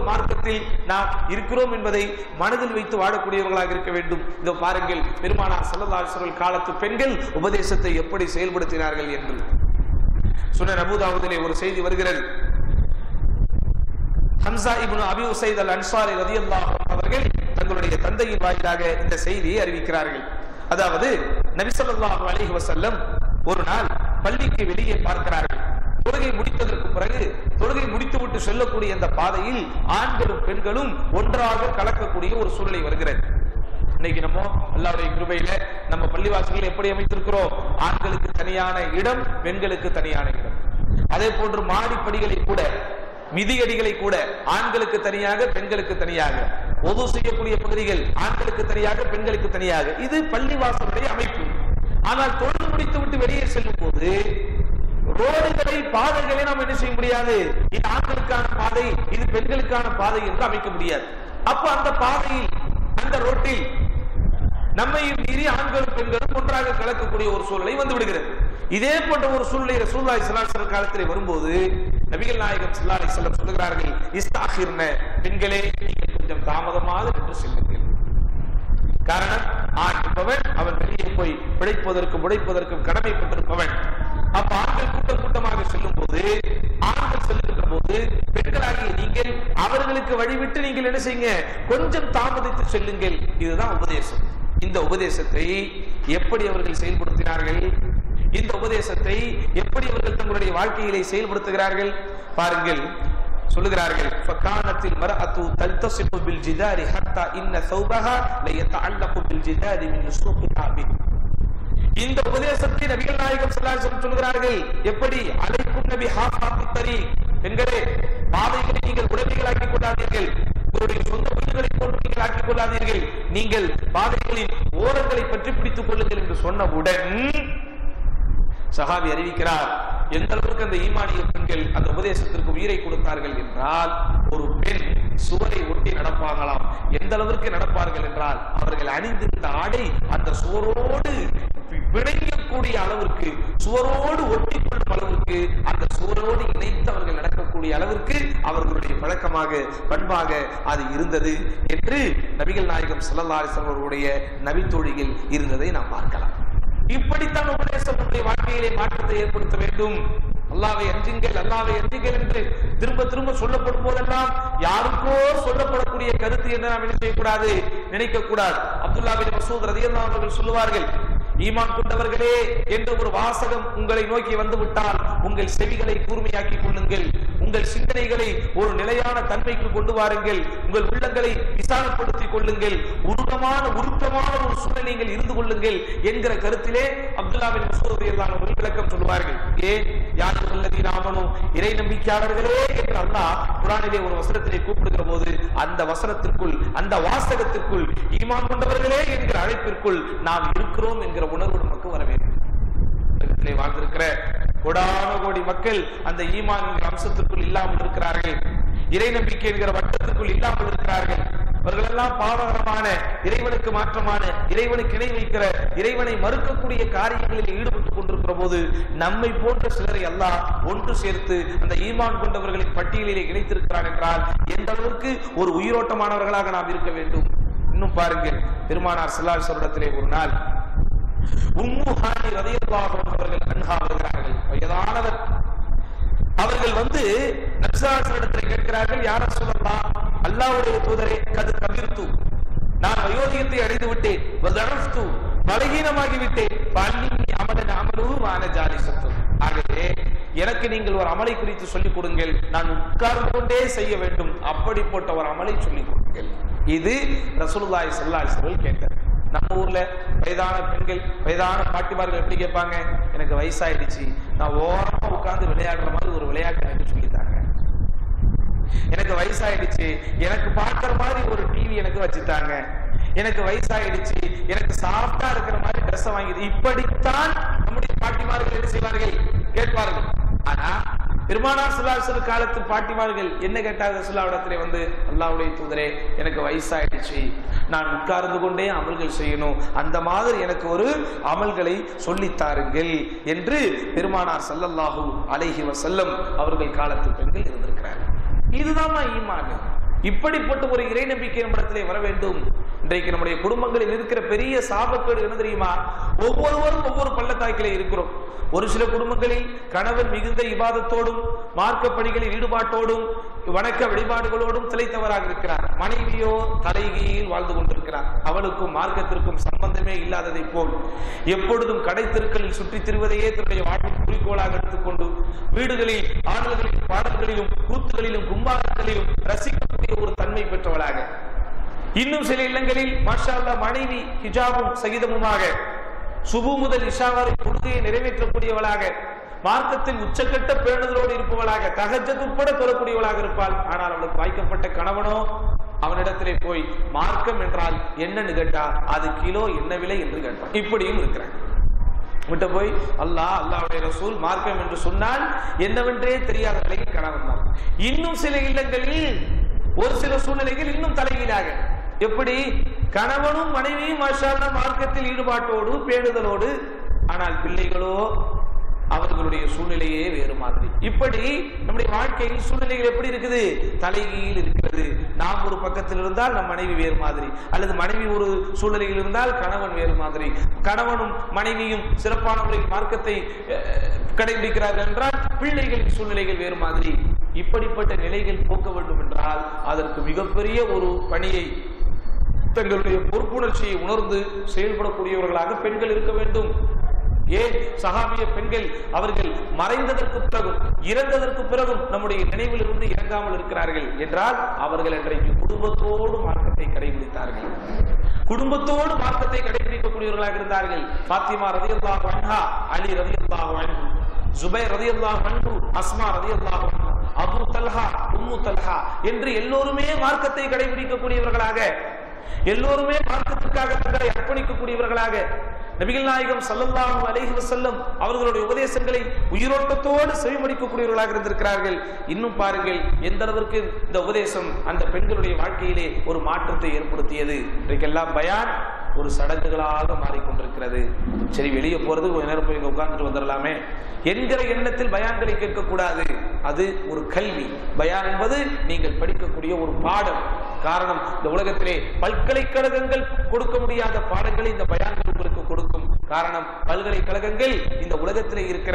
மார்க்கத்தில் நாம் இருக்கிறோம் என்பதை மனதில் வைத்து வாழக்கூடியவர்களாக இருக்க வேண்டும் இதோ பாருங்கள் பெருமானார் செல்லதாசர்கள் காலத்து பெண்கள் உபதேசத்தை எப்படி செயல்படுத்தினார்கள் என்று சுன நபூதாவதிலே ஒரு செய்தி வருகிறது Hamza ibn Abi Usaid al Ansari ரதியல்லாஹு அவர்கள் தங்களுடைய தந்தையின் வாயிலாக இந்த செய்தியை அறிவிக்கிறார்கள் அதாவது நபி ஸல்லல்லாஹு அலைஹி வஸல்லம் ஒரு நாள் பள்ளிக்கு வெளியே பார்க்கிறார்கள் தொழுகை முடித்ததற்கு பிறகு தொழுகை முடித்துவிட்டு செல்லக்கூடிய இந்த பாதையில் ஆண்களும் பெண்களும் ஒன்றாக கலக்கக்கூடிய ஒரு சூழ்நிலை வருகிறது இன்னைக்கு நம்ம அல்லாவுடைய கிருபையில நம்ம பள்ளிவாசல்கள் எப்படி அமைத்திருக்கிறோம் ஆண்களுக்கு தனியான இடம் பெண்களுக்கு தனியான இடம் அதே போன்று மாடிப்படிகளை கூட மிதியடிகளை கூட ஆண்களுக்கு தனியாக பெண்களுக்கு தனியாக ஒது செய்யக்கூடிய பகுதிகள் ஆண்களுக்கு தனியாக பெண்களுக்கு தனியாக இது பள்ளிவாசலுடைய அமைப்பு ஆனால் தொழுது முடித்து விட்டு வெளியே செல்லும் போது ரோடுகளை பாதைகளை நாம் என்ன செய்ய முடியாது இது ஆண்களுக்கான பாதை இது பெண்களுக்கான பாதை என்று அமைக்க முடியாது அப்ப அந்த பாதையில் அந்த ரோட்டில் நம்மை மீறி ஆண்களும் பெண்களும் ஒன்றாக கலக்கக்கூடிய ஒரு சூழ்நிலை வந்து விடுகிறது இதே போன்ற ஒரு சூழ்நிலை ரசூல்லாய் சலாசல் காலத்திலே வரும்போது நபிகள் நாயகம் ஸல்லல்லாஹு அலைஹி வஸல்லம் சொல்லுகிறார்கள் இஸ்தாகிர்ன பெண்களே நீங்கள் கொஞ்சம் தாமதமாக நின்று செல்லுங்கள் காரணம் ஆண் என்பவன் அவன் வெளியே போய் பிழைப்பதற்கும் உழைப்பதற்கும் கடமைப்பட்டிருப்பவன் அப்ப ஆண்கள் கூட்டம் கூட்டமாக செல்லும் போது ஆண்கள் செல்லுகின்ற போது பெண்களாகிய நீங்கள் அவர்களுக்கு வழிவிட்டு நீங்கள் என்ன செய்யுங்க கொஞ்சம் தாமதித்து செல்லுங்கள் இதுதான் உபதேசம் இந்த உபதேசத்தை எப்படி அவர்கள் செயல்படுத்தினார்கள் இந்த உபதேசத்தை எப்படி அவர்கள் தங்களுடைய வாழ்க்கையிலே செயல்படுத்துகிறார்கள் பாருங்கள் சொல்லுகிறார்கள் ஃபகானத்தில் மரஅத்து தல்தசிபு பில் ஜிதாரி ஹத்தா இன்ன சௌபஹா லயதஅல்லகு பில் ஜிதாரி மின் நுசுகிஹா பிஹி இந்த உபதேசத்தை நபிகள் நாயகம் ஸல்லல்லாஹு அலைஹி சொல்லுகிறார்கள் எப்படி அலைக்கும் நபி ஹாஃபாத்தி தரி பெண்களே பாதைகளை நீங்கள் உடமைகளாக்கிக் கொள்ளாதீர்கள் உங்களுடைய சொந்த வீடுகளை போன்று நீங்கள் ஆக்கிக் கொள்ளாதீர்கள் நீங்கள் பாதைகளின் ஓரங்களை பற்றி பிடித்துக் கொள்ளுங்கள் என்று சொன்னவுடன் சஹாபி அறிவிக்கிறார் எந்த அளவுக்கு அந்த ஈமானிய பெண்கள் அந்த உபதேசத்திற்கு உயிரை கொடுத்தார்கள் என்றால் ஒரு பெண் சுவரை ஒட்டி நடப்பாங்களாம் எந்த அளவிற்கு நடப்பார்கள் என்றால் அவர்கள் அணிந்திருந்த ஆடை அந்த சுவரோடு பிணையக்கூடிய அளவிற்கு சுவரோடு ஒட்டி கொள்ளும் அளவிற்கு அந்த சுவரோடு இணைத்து அவர்கள் நடக்கக்கூடிய அளவிற்கு அவர்களுடைய பழக்கமாக பண்பாக அது இருந்தது என்று நபிகள் நாயகம் ஸல்லல்லாஹு அலைஹி வஸல்லம் அவர்களுடைய நபித்தோழிகள் இருந்ததை நாம் பார்க்கலாம் இப்படித்தான் உபதேசம் நம்முடைய வாழ்க்கையிலே மாற்றத்தை ஏற்படுத்த வேண்டும் அல்லாவை அஞ்சுங்கள் அல்லாவை அஞ்சுங்கள் என்று திரும்ப திரும்ப சொல்லப்படும் போதெல்லாம் யாருக்கோ சொல்லப்படக்கூடிய கருத்து என்று நாம் என்ன செய்யக்கூடாது நினைக்க கூடாது அப்துல்லா பின் மசூத் ரதியல்லாஹு அவர்கள் சொல்லுவார்கள் ஈமான் கொண்டவர்களே என்ற ஒரு வாசகம் உங்களை நோக்கி வந்து விட்டால் உங்கள் செவிகளை கூர்மையாக்கிக் கொள்ளுங்கள் உங்கள் சிந்தனைகளை ஒரு நிலையான தன்மைக்கு கொண்டு வாருங்கள் உங்கள் உள்ளங்களை விசாலப்படுத்திக் கொள்ளுங்கள் உருவமான உருக்கமான ஒரு சூழ்நிலையில் இருந்து கொள்ளுங்கள் என்கிற கருத்திலே அப்துல்லாவின் மசூதியெல்லாம் அவர்கள் விளக்கம் சொல்வார்கள் ஏன் யார் உள்ளதி நாமனும் இறை நம்பிக்கையாளர்களே என்று அல்லாஹ் குரானிலே ஒரு வசனத்திலே கூப்பிடுகிற போது அந்த வசனத்திற்குள் அந்த வாசகத்திற்குள் ஈமான் கொண்டவர்களே என்கிற அழைப்பிற்குள் நாம் இருக்கிறோம் என்கிற உணர்வு நமக்கு வர வேண்டும் உலகத்திலே வாழ்ந்திருக்கிற கோடான கோடி மக்கள் அந்த ஈமான் என்கிற அம்சத்திற்குள் இல்லாமல் இருக்கிறார்கள் இறை நம்பிக்கை என்கிற வட்டத்திற்குள் இல்லாமல் இருக்கிறார்கள் அவர்களெல்லாம் பாவகரமான இறைவனுக்கு மாற்றமான இறைவனுக்கு இணை வைக்கிற இறைவனை மறுக்கக்கூடிய காரியங்களில் ஈடுபட்டுக் கொண்டிருக்கிற போது நம்மை போன்ற சிலரை எல்லாம் ஒன்று சேர்த்து அந்த ஈமான் கொண்டவர்களின் பட்டியலிலே இணைத்திருக்கிறான் என்றால் எந்த அளவுக்கு ஒரு உயிரோட்டமானவர்களாக நாம் இருக்க வேண்டும் இன்னும் பாருங்கள் பெருமானார் செல்லால் சொல்றத்திலே ஒரு நாள் உம்மு ஹானி ரதியல்லாஹு அவர்கள் அன்ஹா வருகிறார்கள் வயதானவர் அவர்கள் வந்து நபிசாசனிடத்தில் கேட்கிறார்கள் யார சொல்லலாம் அல்லாஹ்வுடைய தூதரே கது கபிர்த்து நான் வயோதிகத்தை அடைந்து விட்டேன் வதரஃப்து பலகீனமாகி விட்டேன் பள்ளி அமலன் அமலு வான ஜாலி சத்து ஆகவே எனக்கு நீங்கள் ஒரு அமலை குறித்து சொல்லிக் கொடுங்கள் நான் உட்கார்ந்து கொண்டே செய்ய வேண்டும் அப்படிப்பட்ட ஒரு அமலை சொல்லிக் கொடுங்கள் இது ரசூலுல்லாஹி ஸல்லல்லாஹு அலைஹி வஸல்லம் கேட்டார் நம்ம ஊர்ல வயதான பெண்கள் வயதான பாட்டிமார்கள் எப்படி கேட்பாங்க எனக்கு வயசாயிடுச்சு நான் ஓரமா உட்கார்ந்து விளையாடுற மாதிரி ஒரு விளையாட்டு எனக்கு சொல்லித்தாங்க எனக்கு வயசாயிடுச்சு எனக்கு பார்க்கிற மாதிரி ஒரு டிவி எனக்கு வச்சுட்டாங்க எனக்கு வயசாயிடுச்சு எனக்கு சாஃப்டா இருக்கிற மாதிரி ட்ரெஸ் வாங்கி இப்படித்தான் நம்முடைய பாட்டிமார்கள் என்ன செய்வார்கள் கேட்பார்கள் ஆனா பெருமானார் சுல்லாசர் காலத்து பாட்டிமார்கள் என்ன கேட்டாங்க சுல்லாவிடத்திலே வந்து அல்லாவுடைய தூதரே எனக்கு வயசாயிடுச்சு நான் உட்கார்ந்து கொண்டே அமல்கள் செய்யணும் அந்த மாதிரி எனக்கு ஒரு அமல்களை சொல்லித் தாருங்கள் என்று பெருமானார் ஸல்லல்லாஹு அலைஹி வஸல்லம் அவர்கள் காலத்து பெண்கள் இருந்திருக்கிறார்கள் இதுதான் ஈமான் இப்படிப்பட்ட ஒரு இறை நம்பிக்கை நம்மிடத்திலே வர வேண்டும் இன்றைக்கு நம்முடைய குடும்பங்களில் இருக்கிற பெரிய சாபக்கேடு என்ன தெரியுமா ஒவ்வொருவரும் ஒவ்வொரு பள்ளத்தாக்கிலே இருக்கிறோம் ஒரு சில குடும்பங்களில் கணவன் மிகுந்த இபாதத்தோடும் மார்க்க பணிகளில் ஈடுபாட்டோடும் வணக்க வழிபாடுகளோடும் திளைத்தவராக இருக்கிறார் மனைவியோ தலைகீழில் வாழ்ந்து கொண்டிருக்கிறார் அவளுக்கும் மார்க்கத்திற்கும் சம்பந்தமே இல்லாததை போல் எப்பொழுதும் கடை தெருக்களில் சுற்றித் திரிவதையே தன்னுடைய வாழ்வின் குறிக்கோளாக எடுத்துக்கொண்டு வீடுகளில் ஆடல்களிலும் பாடல்களிலும் கூத்துகளிலும் கும்பாரங்களிலும் ரசிக்கக்கூடிய ஒரு தன்மை பெற்றவளாக இன்னும் சில இல்லங்களில் மாஷா அல்லாஹ் மனைவி ஹிஜாபும் சகிதமுமாக சுபு முதல் இஷா வரை தொழுகையை நிறைவேற்றக்கூடியவளாக மார்க்கத்தின் உச்சக்கட்ட பேணுதலோடு இருப்பவளாக தகஜத் உட்பட தொழக்கூடியவளாக இருப்பாள் ஆனால் அவளுக்கு வாய்க்கப்பட்ட கணவனோ அவனிடத்திலே போய் மார்க்கம் என்றால் என்னன்னு கேட்டா அது கிலோ என்ன விலை என்று கேட்பான் இப்படியும் இருக்கிறாங்க விட்ட போய் அல்லாஹ் அல்லாஹ்வுடைய ரசூல் மார்க்கம் என்று சொன்னால் என்னவென்றே தெரியாத நிலையில் கணவன் தான் இன்னும் சில இல்லங்களில் ஒரு சில சூழ்நிலைகள் இன்னும் தலைகீழாக எப்படி கணவனும் மனைவியும் மாஷா அல்லாஹ் மார்க்கத்தில் ஈடுபாட்டோடு பேணுதலோடு ஆனால் பிள்ளைகளோ அவர்களுடைய சூழ்நிலையே வேறு மாதிரி இப்படி நம்முடைய வாழ்க்கையில் சூழ்நிலைகள் எப்படி இருக்குது தலைகீழ் இருக்கிறது நாம் ஒரு பக்கத்தில் இருந்தால் நம் மனைவி வேறு மாதிரி அல்லது மனைவி ஒரு சூழ்நிலையில் இருந்தால் கணவன் வேறு மாதிரி கணவனும் மனைவியும் சிறப்பான முறையில் மார்க்கத்தை அஹ், கடைபிடிக்கிறார்கள் என்றால் பிள்ளைகளின் சூழ்நிலைகள் வேறு மாதிரி இப்படிப்பட்ட நிலைகள் போக்க வேண்டும் என்றால் அதற்கு மிகப்பெரிய ஒரு பணியை தங்களுடைய பொறுப்புணர்ச்சியை உணர்ந்து செயல்படக்கூடியவர்களாக பெண்கள் இருக்க வேண்டும் ஏன் சகாபிய பெண்கள் அவர்கள் மறைந்ததற்கு பிறகும் இறந்ததற்கு பிறகும் நம்முடைய நினைவில் இருந்து இறங்காமல் இருக்கிறார்கள் என்றால் அவர்கள் இன்றைக்கு குடும்பத்தோடு மார்க்கத்தை கடைபிடித்தார்கள் குடும்பத்தோடு மார்க்கத்தை கடைபிடிக்கக்கூடியவர்களாக இருந்தார்கள் பாத்திமா ரதியல்லாஹு அன்ஹா அலி ரதியல்லாஹு அன்ஹு ஜுபைர் ரதியல்லாஹு அன்ஹு அஸ்மா ரதியல்லாஹு அன்ஹா அபூ தல்ஹா உம்மு தல்ஹா என்று எல்லோருமே மார்க்கத்தை கடைபிடிக்கக்கூடியவர்களாக எல்லோருமே மார்க்கத்திற்காக தங்களை அர்ப்பணிக்கக்கூடியவர்களாக நபிகள் நாயகம் ஸல்லல்லாஹு அலைஹி வஸல்லம் அவர்களுடைய உபதேசங்களை உயிரோட்டத்தோடு செவிமடிக்கக்கூடியவர்களாக இருந்திருக்கிறார்கள் இன்னும் பாருங்கள் எந்த அளவிற்கு இந்த உபதேசம் அந்த பெண்களுடைய வாழ்க்கையிலே ஒரு மாற்றத்தை ஏற்படுத்தியது இன்றைக்கெல்லாம் பயான் ஒரு சடங்குகளாக மாறிக்கொண்டிருக்கிறது சரி வெளியே போறது கொஞ்ச நேரம் போய் இங்க உட்கார்ந்துட்டு வந்துடலாமே என்கிற எண்ணத்தில் பயான்களை கேட்கக்கூடாது அது ஒரு கல்வி பயான் என்பது நீங்கள் படிக்கக்கூடிய ஒரு பாடம் காரணம் இந்த உலகத்திலே பல்கலைக்கழகங்கள் கொடுக்க முடியாத பாடங்களை இந்த பயான்கள் உங்களுக்கு கொடுக்கும் காரணம் பல்கலைக்கழகங்கள் இந்த உலகத்திலே இருக்கிற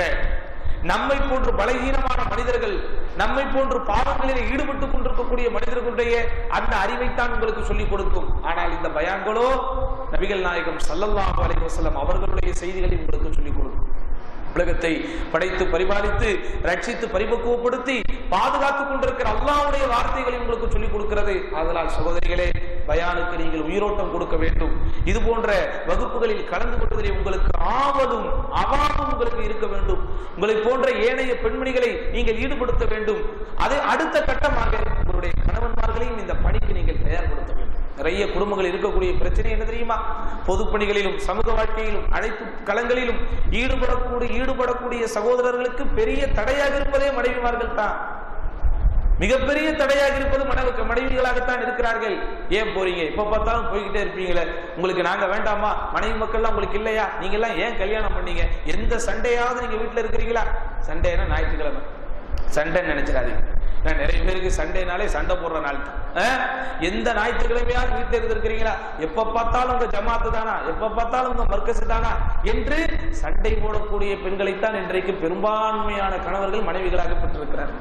நம்மை போன்று பலகீனமான மனிதர்கள் நம்மை போன்று பாவங்களில் ஈடுபட்டுக் கொண்டிருக்கக்கூடிய மனிதர்களுடைய அந்த அறிவைத்தான் உங்களுக்கு சொல்லிக் கொடுக்கும் ஆனால் இந்த பயான்களோ நபிகள் நாயகம் ஸல்லல்லாஹு அலைஹி வஸல்லம் அவர்களுடைய செய்திகளை உங்களுக்கு சொல்லிக் கொடுக்கும் உலகத்தை படைத்து பரிபாலித்து ரட்சித்து பரிபக்குவப்படுத்தி பாதுகாத்துக் கொண்டிருக்கிற அல்லாஹ்வுடைய வார்த்தைகளை உங்களுக்கு சொல்லிக் கொடுக்கிறது அதனால் சகோதரிகளே பயானுக்கு நீங்கள் உயிரோட்டம் கொடுக்க வேண்டும் இது போன்ற வகுப்புகளில் கலந்து கொள்வதில் உங்களுக்கு ஆவலும் அவாவும் உங்களுக்கு இருக்க வேண்டும் உங்களை போன்ற ஏனைய பெண்மணிகளை நீங்கள் ஈடுபடுத்த வேண்டும் அதை அடுத்த கட்டமாக உங்களுடைய கணவன்மார்களையும் இந்த பணிக்கு நீங்கள் தயார்படுத்த வேண்டும் நிறைய குடும்பங்கள் இருக்கக்கூடிய பிரச்சனை என்ன தெரியுமா பொது பணிகளிலும் சமூக வாழ்க்கையிலும் அனைத்து களங்களிலும் ஈடுபடக்கூடிய ஈடுபடக்கூடிய சகோதரர்களுக்கு பெரிய தடையாக இருப்பதே மனைவிமார்கள் தான் மிகப்பெரிய தடையாக இருப்பது மனைவி மனைவிகளாகத்தான் இருக்கிறார்கள் ஏன் போறீங்க எப்ப பார்த்தாலும் போய்கிட்டே இருப்பீங்களே உங்களுக்கு நாங்க வேண்டாமா மனைவி மக்கள்லாம் உங்களுக்கு இல்லையா நீங்க எல்லாம் ஏன் கல்யாணம் பண்ணீங்க எந்த சண்டையாவது நீங்க வீட்டுல இருக்கிறீங்களா சண்டேனா ஞாயிற்றுக்கிழமை சண்டை நினைச்சிடாதீங்க நான் நிறைய பேருக்கு சண்டேனாலே சண்டை போடுற நாள் தான் ஆ? எந்த ஞாயிற்றுக்கிழமையாவது வீட்டுல இருந்திருக்கிறீங்களா எப்ப பார்த்தாலும் உங்க ஜமாத்து தானா எப்ப பார்த்தாலும் உங்க மர்க்கசு தானா என்று சண்டை போடக்கூடிய பெண்களைத்தான் இன்றைக்கு பெரும்பான்மையான கணவர்கள் மனைவிகளாக பெற்றிருக்கிறார்கள்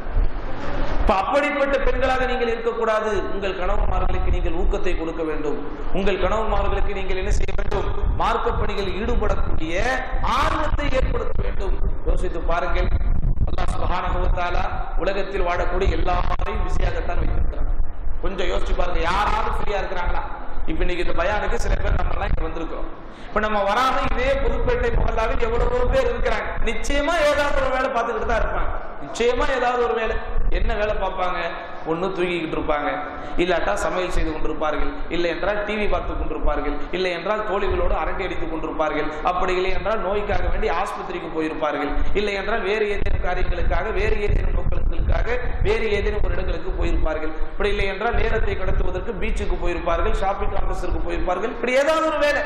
இப்ப அப்படிப்பட்ட பெண்களாக நீங்கள் இருக்கக்கூடாது உங்கள் கணவன்மார்களுக்கு நீங்கள் ஊக்கத்தை கொடுக்க வேண்டும் உங்கள் கணவன்மார்களுக்கு நீங்கள் என்ன செய்ய வேண்டும் மார்க்க பணிகளில் ஈடுபடக்கூடிய ஆர்வத்தை ஏற்படுத்த வேண்டும் யோசித்து பாருங்கள் அல்லாஹ் சுப்ஹானஹு வ தஆலா உலகத்தில் வாழக்கூடிய எல்லாரையும் பிஸியாகத்தான் வைத்திருக்கிறான் கொஞ்சம் யோசிச்சு பாருங்க யாராவது ஃப்ரீயா இருக்கிறாங்களா இப்ப இன்னைக்கு இந்த பயானுக்கு சில பேர் நம்ம எல்லாம் இங்க வந்திருக்கிறோம் இப்ப நம்ம வராம இதே புதுப்பேட்டை முகல்லாவில் எவ்வளவோ பேர் இருக்கிறாங்க நிச்சயமா ஏதாவது ஒரு வேலை பார்த்துக்கிட்டு தான் இருப்பாங்க நிச்சயமா ஏதாவது ஒரு வேலை என்ன வேலை பார்ப்பாங்க ஒண்ணு தூங்கிக்கிட்டு இருப்பாங்க இல்லாட்டா சமையல் செய்து கொண்டிருப்பார்கள் இல்லை என்றால் டிவி பார்த்து கொண்டிருப்பார்கள் இல்லை என்றால் தோழிகளோடு அரட்டை அடித்துக் கொண்டிருப்பார்கள் அப்படி இல்லை என்றால் நோய்க்காக வேண்டி ஆஸ்பத்திரிக்கு போயிருப்பார்கள் இல்லை என்றால் வேறு ஏதேனும் காரியங்களுக்காக வேறு ஏதேனும் நோக்கங்களுக்காக வேறு ஏதேனும் ஒரு இடங்களுக்கு போயிருப்பார்கள் இப்படி இல்லை என்றால் நேரத்தை கடத்துவதற்கு பீச்சுக்கு போயிருப்பார்கள் ஷாப்பிங் காம்ப்ளெக்ஸிற்கு போயிருப்பார்கள் இப்படி ஏதாவது ஒரு வேலை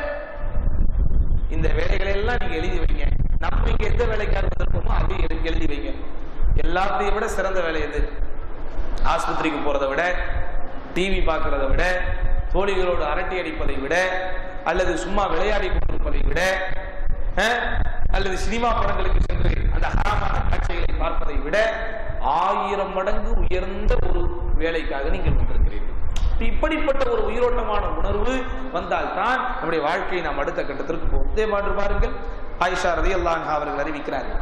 இந்த வேலைகளை எல்லாம் நீங்க எழுதி வைங்க நம்ம இங்க எந்த வேலைக்காக வந்திருக்கோமோ அதையும் எழுதி- எழுதி வைங்க எல்லாத்தையும் விட சிறந்த வேலை எது ஆஸ்பத்திரிக்கு போறதை விட டிவி பார்க்கறத விட தோழிகளோடு அரட்டை அடிப்பதை விட அல்லது சும்மா விளையாடி கொண்டிருப்பதை விட அஹ், அல்லது சினிமா படங்களுக்கு சென்று அந்த ஹராமான காட்சிகளை பார்ப்பதை விட ஆயிரம் மடங்கு உயர்ந்த ஒரு வேலைக்காக நீங்கள் வந்திருக்கிறீர்கள் இப்ப இப்படிப்பட்ட ஒரு உயிரோட்டமான உணர்வு வந்தால்தான் நம்முடைய வாழ்க்கையை நாம் அடுத்த கட்டத்திற்கு போகும் இதே மாதிரி பாருங்கள் ஆயிஷா ரதி அவர்கள் அறிவிக்கிறார்கள்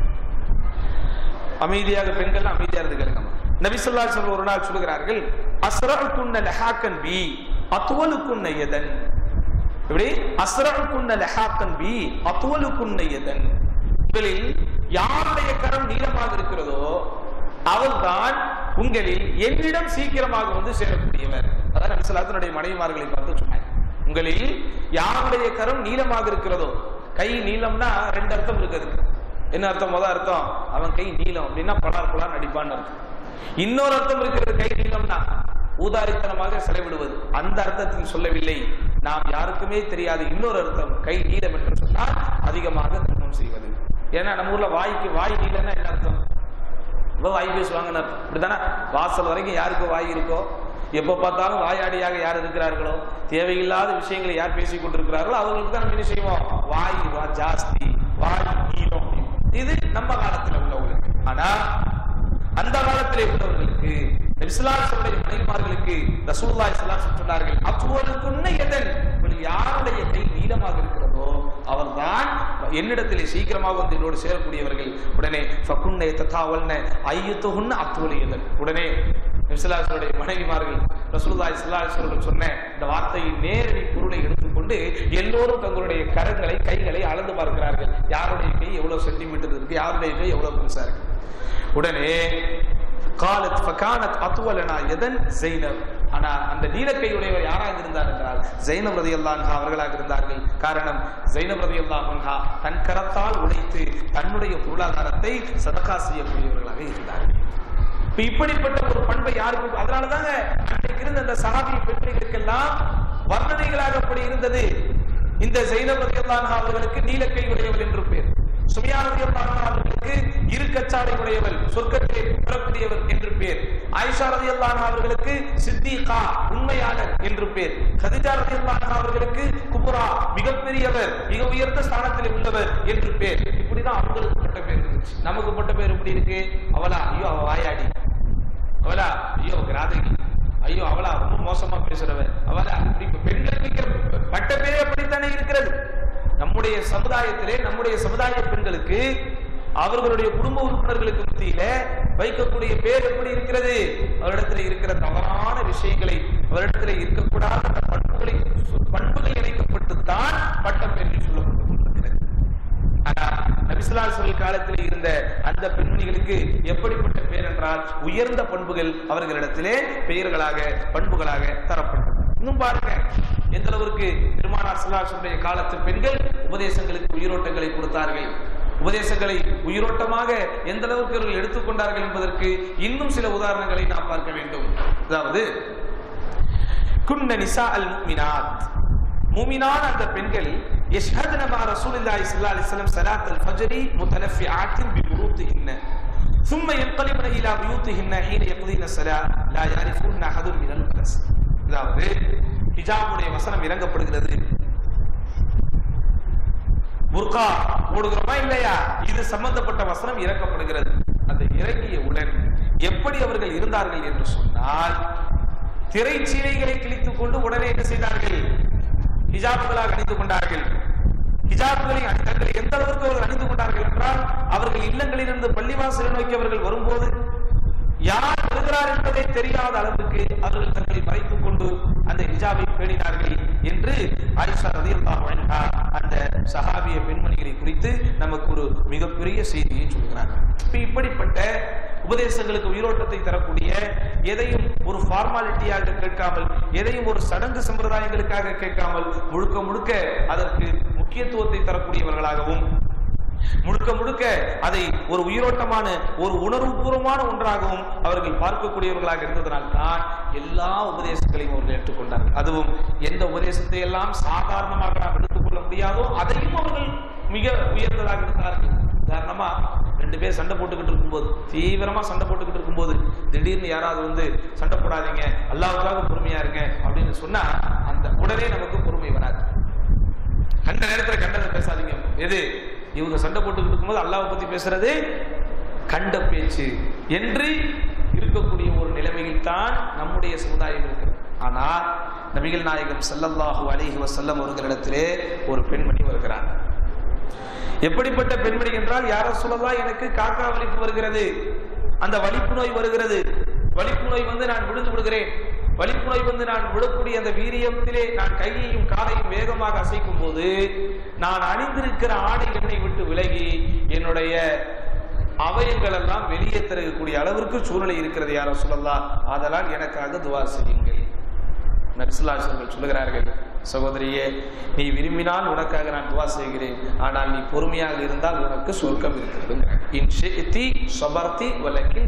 அமைதியாக பெண்கள் அமைதியா இருந்து கேளுங்க நபி ஸல்லல்லாஹு அலைஹி வஸல்லம் ஒரு நாள் சொல்கிறார்கள் அஸ்ரஅகுன்ன லஹாக்கன் பி அத்வலுக்குன்ன யதன் இப்படி அஸ்ரஅகுன்ன லஹாக்கன் பி அத்வலுக்குன்ன யதன் உங்களில் யாருடைய கரம் நீளமாக இருக்கிறதோ அவர்தான் உங்களில் என்னிடம் சீக்கிரமாக வந்து சேரக்கூடியவர் அதான் நபி ஸல்லல்லாஹு மனைவிமார்களை பார்த்து சொன்னாங்க உங்களில் யாருடைய கரம் நீளமாக இருக்கிறதோ கை நீளம்னா ரெண்டு அர்த்தம் இருக்கு அதுக்கு என்ன அர்த்தம் முத அர்த்தம் அவன் கை நீளம் அப்படின்னா பலார் பலார் நடிப்பான்னு அர்த்தம் இன்னொரு அர்த்தம் இருக்கிறது கை நீளம்னா ஊதாரித்தனமாக செலவிடுவது அந்த அர்த்தத்தில் சொல்லவில்லை நாம் யாருக்குமே தெரியாத இன்னொரு அர்த்தம் கை நீளம் என்று சொன்னால் அதிகமாக தர்மம் செய்வது ஏன்னா நம்ம ஊர்ல வாய்க்கு வாய் நீளம்னா என்ன அர்த்தம் ரொம்ப வாய் பேசுவாங்கன்னு அர்த்தம் இப்படித்தானே வாசல் வரைக்கும் யாருக்கு வாய் இருக்கோ எப்ப பார்த்தாலும் வாயாடியாக யார் இருக்கிறார்களோ தேவையில்லாத விஷயங்களை யார் பேசிக் கொண்டிருக்கிறார்களோ அவர்களுக்கு தான் நம்ம என்ன செய்வோம் வாய் வா- ஜாஸ்தி வாய் நீளம் இது நம்ம காலத்துல உள்ளவங்களுக்கு ஆனா அந்த காலத்திலே உள்ளவர்களுக்கு நபிசுல்லாசுடைய மனைவிமார்களுக்கு ரசூலுல்லாஹி ஸல்லல்லாஹு அலைஹி வஸல்லம் சொன்னார்கள் அத்துவலுக்குன்ன எதன் உங்களுக்கு யாருடைய கை நீளமாக இருக்கிறதோ அவர்தான் என்னிடத்திலே சீக்கிரமாக வந்து என்னோடு சேரக்கூடியவர்கள் உடனே ஃபகுன்ன ததாவல்ன ஐயுத்துஹுன்ன அத்துவலியதன் உடனே நபிசுல்லாசுடைய மனைவிமார்கள் ரசூலுல்லாஹி ஸல்லல்லாஹு அலைஹி வஸல்லம் சொன்ன இந்த வார்த்தையின் நேரடி பொருளை எடுத்துக்கொண்டு எல்லோரும் தங்களுடைய கரங்களை கைகளை அளந்து பார்க்கிறார்கள் யாருடைய கை எவ்வளவு சென்டிமீட்டர் இருக்கு யாருடைய கை எவ்வளவு பெருசா இருக்கு உடனே காலத் ஃபகானத் அத்துவலனா எதன் ஜெய்னப் ஆனா அந்த நீலக்கையுடையவர் யாராக இருந்தார் என்றால் ஜெய்னப் ரதியல்லாஹு அன்ஹா அவர்களாக இருந்தார்கள் காரணம் ஜெய்னப் ரதியல்லாஹு அன்ஹா தன் கரத்தால் உழைத்து தன்னுடைய பொருளாதாரத்தை சதகா செய்யக்கூடியவர்களாக இருந்தார்கள் இப்ப இப்படிப்பட்ட ஒரு பண்பை யாருக்கும் அதனாலதாங்க அன்றைக்கு இருந்த அந்த சஹாபி பெண்களுக்கெல்லாம் வர்ணனைகளாக அப்படி இருந்தது இந்த ஜெயினப் ரதியல்லாஹு அன்ஹா அவர்களுக்கு நீலக்கை உடையவள் என்று பேர் சுமியா ரதியல்லாஹு அன்ஹா அவர்களுக்கு இரு கச்சாடை உடையவள் சொர்க்கத்திலே புறக்கூடியவர் என்று பேர் ஆயிஷா ரதியல்லாஹு அன்ஹா அவர்களுக்கு சித்திகா உண்மையாளர் என்று பேர் கதிஜா ரதியல்லாஹு அன்ஹா அவர்களுக்கு குபுரா மிகப்பெரியவர் மிக உயர்ந்த ஸ்தானத்தில் உள்ளவர் என்று பேர் இப்படிதான் அவங்களுக்கு பட்ட பேர் இருந்துச்சு நமக்கு பட்ட பேர் எப்படி இருக்கு அவளா ஐயோ அவ வாயாடி அவளா ஐயோ கிராதகி ஐயோ அவளா ரொம்ப மோசமா பேசுறவ அவளா இப்படி இப்ப பெண்கள் வைக்கிற பட்ட பேரே அப்படித்தானே இருக்கிறது நம்முடைய சமுதாயத்திலே நம்முடைய சமுதாய பெண்களுக்கு அவர்களுடைய குடும்ப உறுப்பினர்களுக்கு மத்தியில வைக்கக்கூடிய பேர் எப்படி இருக்கிறது அவரிடத்தில் இருக்கிற தவறான விஷயங்களை அவரிடத்தில் இருக்கக்கூடாத அந்த பண்புகளை பண்புகள் இணைக்கப்பட்டுத்தான் பட்ட பேரில் சொல்லப்பட்டு கொண்டிருக்கிறது ஆனா நபிசுல்லாசல் காலத்தில் இருந்த அந்த பெண்மணிகளுக்கு எப்படிப்பட்ட பேர் என்றால் உயர்ந்த பண்புகள் அவர்களிடத்திலே பெயர்களாக பண்புகளாக தரப்பட்டது இன்னும் பாருங்க எந்த அளவிற்கு பெருமானார் சுல்லாசுடைய காலத்து பெண்கள் உபதேசங்களுக்கு உயிரோட்டங்களை கொடுத்தார்கள் உபதேசங்களை உயிரோட்டமாக எந்த அளவுக்கு அவர்கள் எடுத்துக்கொண்டார்கள் என்பதற்கு இன்னும் சில உதாரணங்களை நாம் பார்க்க வேண்டும் அதாவது குன்ன நிசா அல் முக்மினாத் மூமினான அந்த பெண்கள் يشهدن مع رسول الله صلى الله عليه وسلم صلاة الفجر متنفعات ببروطهن ثم ينقلبن إلى بيوتهن حين يقضين الصلاة لا يعرفون أحد من البأس அதாவது ஹிஜாபுடைய வசனம் இறங்கப்படுகிறது புர்கா போடுகிறோமா இல்லையா இது சம்பந்தப்பட்ட வசனம் இறக்கப்படுகிறது அந்த இறங்கியவுடன் எப்படி அவர்கள் இருந்தார்கள் என்று சொன்னால் திரைச்சீலைகளை கிழித்துக் கொண்டு உடனே என்ன செய்தார்கள் ஹிஜாபுகளாக அணிந்து கொண்டார்கள் ஹிஜாபுகளை அணி- தங்களை எந்த அளவுக்கு அவர்கள் அணிந்து கொண்டார்கள் என்றால் அவர்கள் இல்லங்களிலிருந்து பள்ளிவாசலை நோக்கி அவர்கள் வரும்போது யார் வருகிறார் என்பதே தெரியாத அளவுக்கு அவர்கள் தங்களை மறைத்துக் கொண்டு அந்த ஹிஜாபை பேணினார்கள் என்று ஆயிஷா ரதியல்லாஹு அன்ஹா அந்த சஹாபிய பெண்மணிகளை குறித்து நமக்கு ஒரு மிகப்பெரிய செய்தியை சொல்கிறார் இப்ப இப்படிப்பட்ட உபதேசங்களுக்கு உயிரோட்டத்தை தரக்கூடிய எதையும் ஒரு ஃபார்மாலிட்டியாக கேட்காமல் எதையும் ஒரு சடங்கு சம்பிரதாயங்களுக்காக கேட்காமல் முழுக்க முழுக்க அதற்கு முக்கியத்துவத்தை தரக்கூடியவர்களாகவும் முழுக்க முழுக்க அதை ஒரு உயிரோட்டமான ஒரு உணர்வுபூர்வமான ஒன்றாகவும் அவர்கள் பார்க்கக்கூடியவர்களாக இருந்ததனால் தான் எல்லா உபதேசங்களையும் அவர்கள் ஏற்றுக்கொண்டார்கள் அதுவும் எந்த உபதேசத்தை எல்லாம் சாதாரணமாக நாம் எடுத்துக்கொள்ள முடியாதோ அதையும் அவர்கள் மிக உயர்ந்ததாக இருந்தார்கள் உதாரணமா ரெண்டு பேர் சண்டை போட்டுக்கிட்டு இருக்கும்போது தீவிரமா சண்டை போட்டுக்கிட்டு இருக்கும்போது திடீர்னு யாராவது வந்து சண்டை போடாதீங்க அல்லாவுக்காக பொறுமையா இருங்க அப்படின்னு சொன்னா அந்த உடனே நமக்கு பொறுமை வராது கண்ட நேரத்துல கண்டதை பேசாதீங்க எது இவங்க சண்டை போட்டுக்கிட்டு இருக்கும்போது அல்லாவை பத்தி பேசுறது கண்ட பேச்சு என்று இருக்கக்கூடிய ஒரு நிலைமையில் தான் நம்முடைய சமுதாயம் இருக்கிறது ஆனா நபிகள் நாயகம் ஸல்லல்லாஹு அலைஹி வஸல்லம் அவர்களிடத்திலே ஒரு பெண்மணி வருகிறார் எப்படிப்பட்ட பெண்மணி என்றால் யார சொல்லலாம் எனக்கு காக்கா வலிப்பு வருகிறது அந்த வலிப்பு நோய் வருகிறது வலிப்பு நோய் வந்து நான் விழுந்து விடுகிறேன் வலிப்பு நோய் வந்து நான் விடக்கூடிய அந்த வீரியத்திலே நான் கையையும் காலையும் வேகமாக அசைக்கும் போது நான் அணிந்திருக்கிற ஆடை என்னை விட்டு விலகி என்னுடைய அவயங்கள் எல்லாம் வெளியே தரக்கூடிய அளவிற்கு சூழ்நிலை இருக்கிறது யார சொல்லலாம் அதனால் எனக்காக துவா செய்யுங்கள் நக்சலாசர்கள் சொல்லுகிறார்கள் சகோதரியே நீ விரும்பினால் உனக்காக நான் துவா செய்கிறேன் ஆனால் நீ பொறுமையாக இருந்தால் உனக்கு சொர்க்கம் இருக்கிறது சபர்த்தி வலக்கில்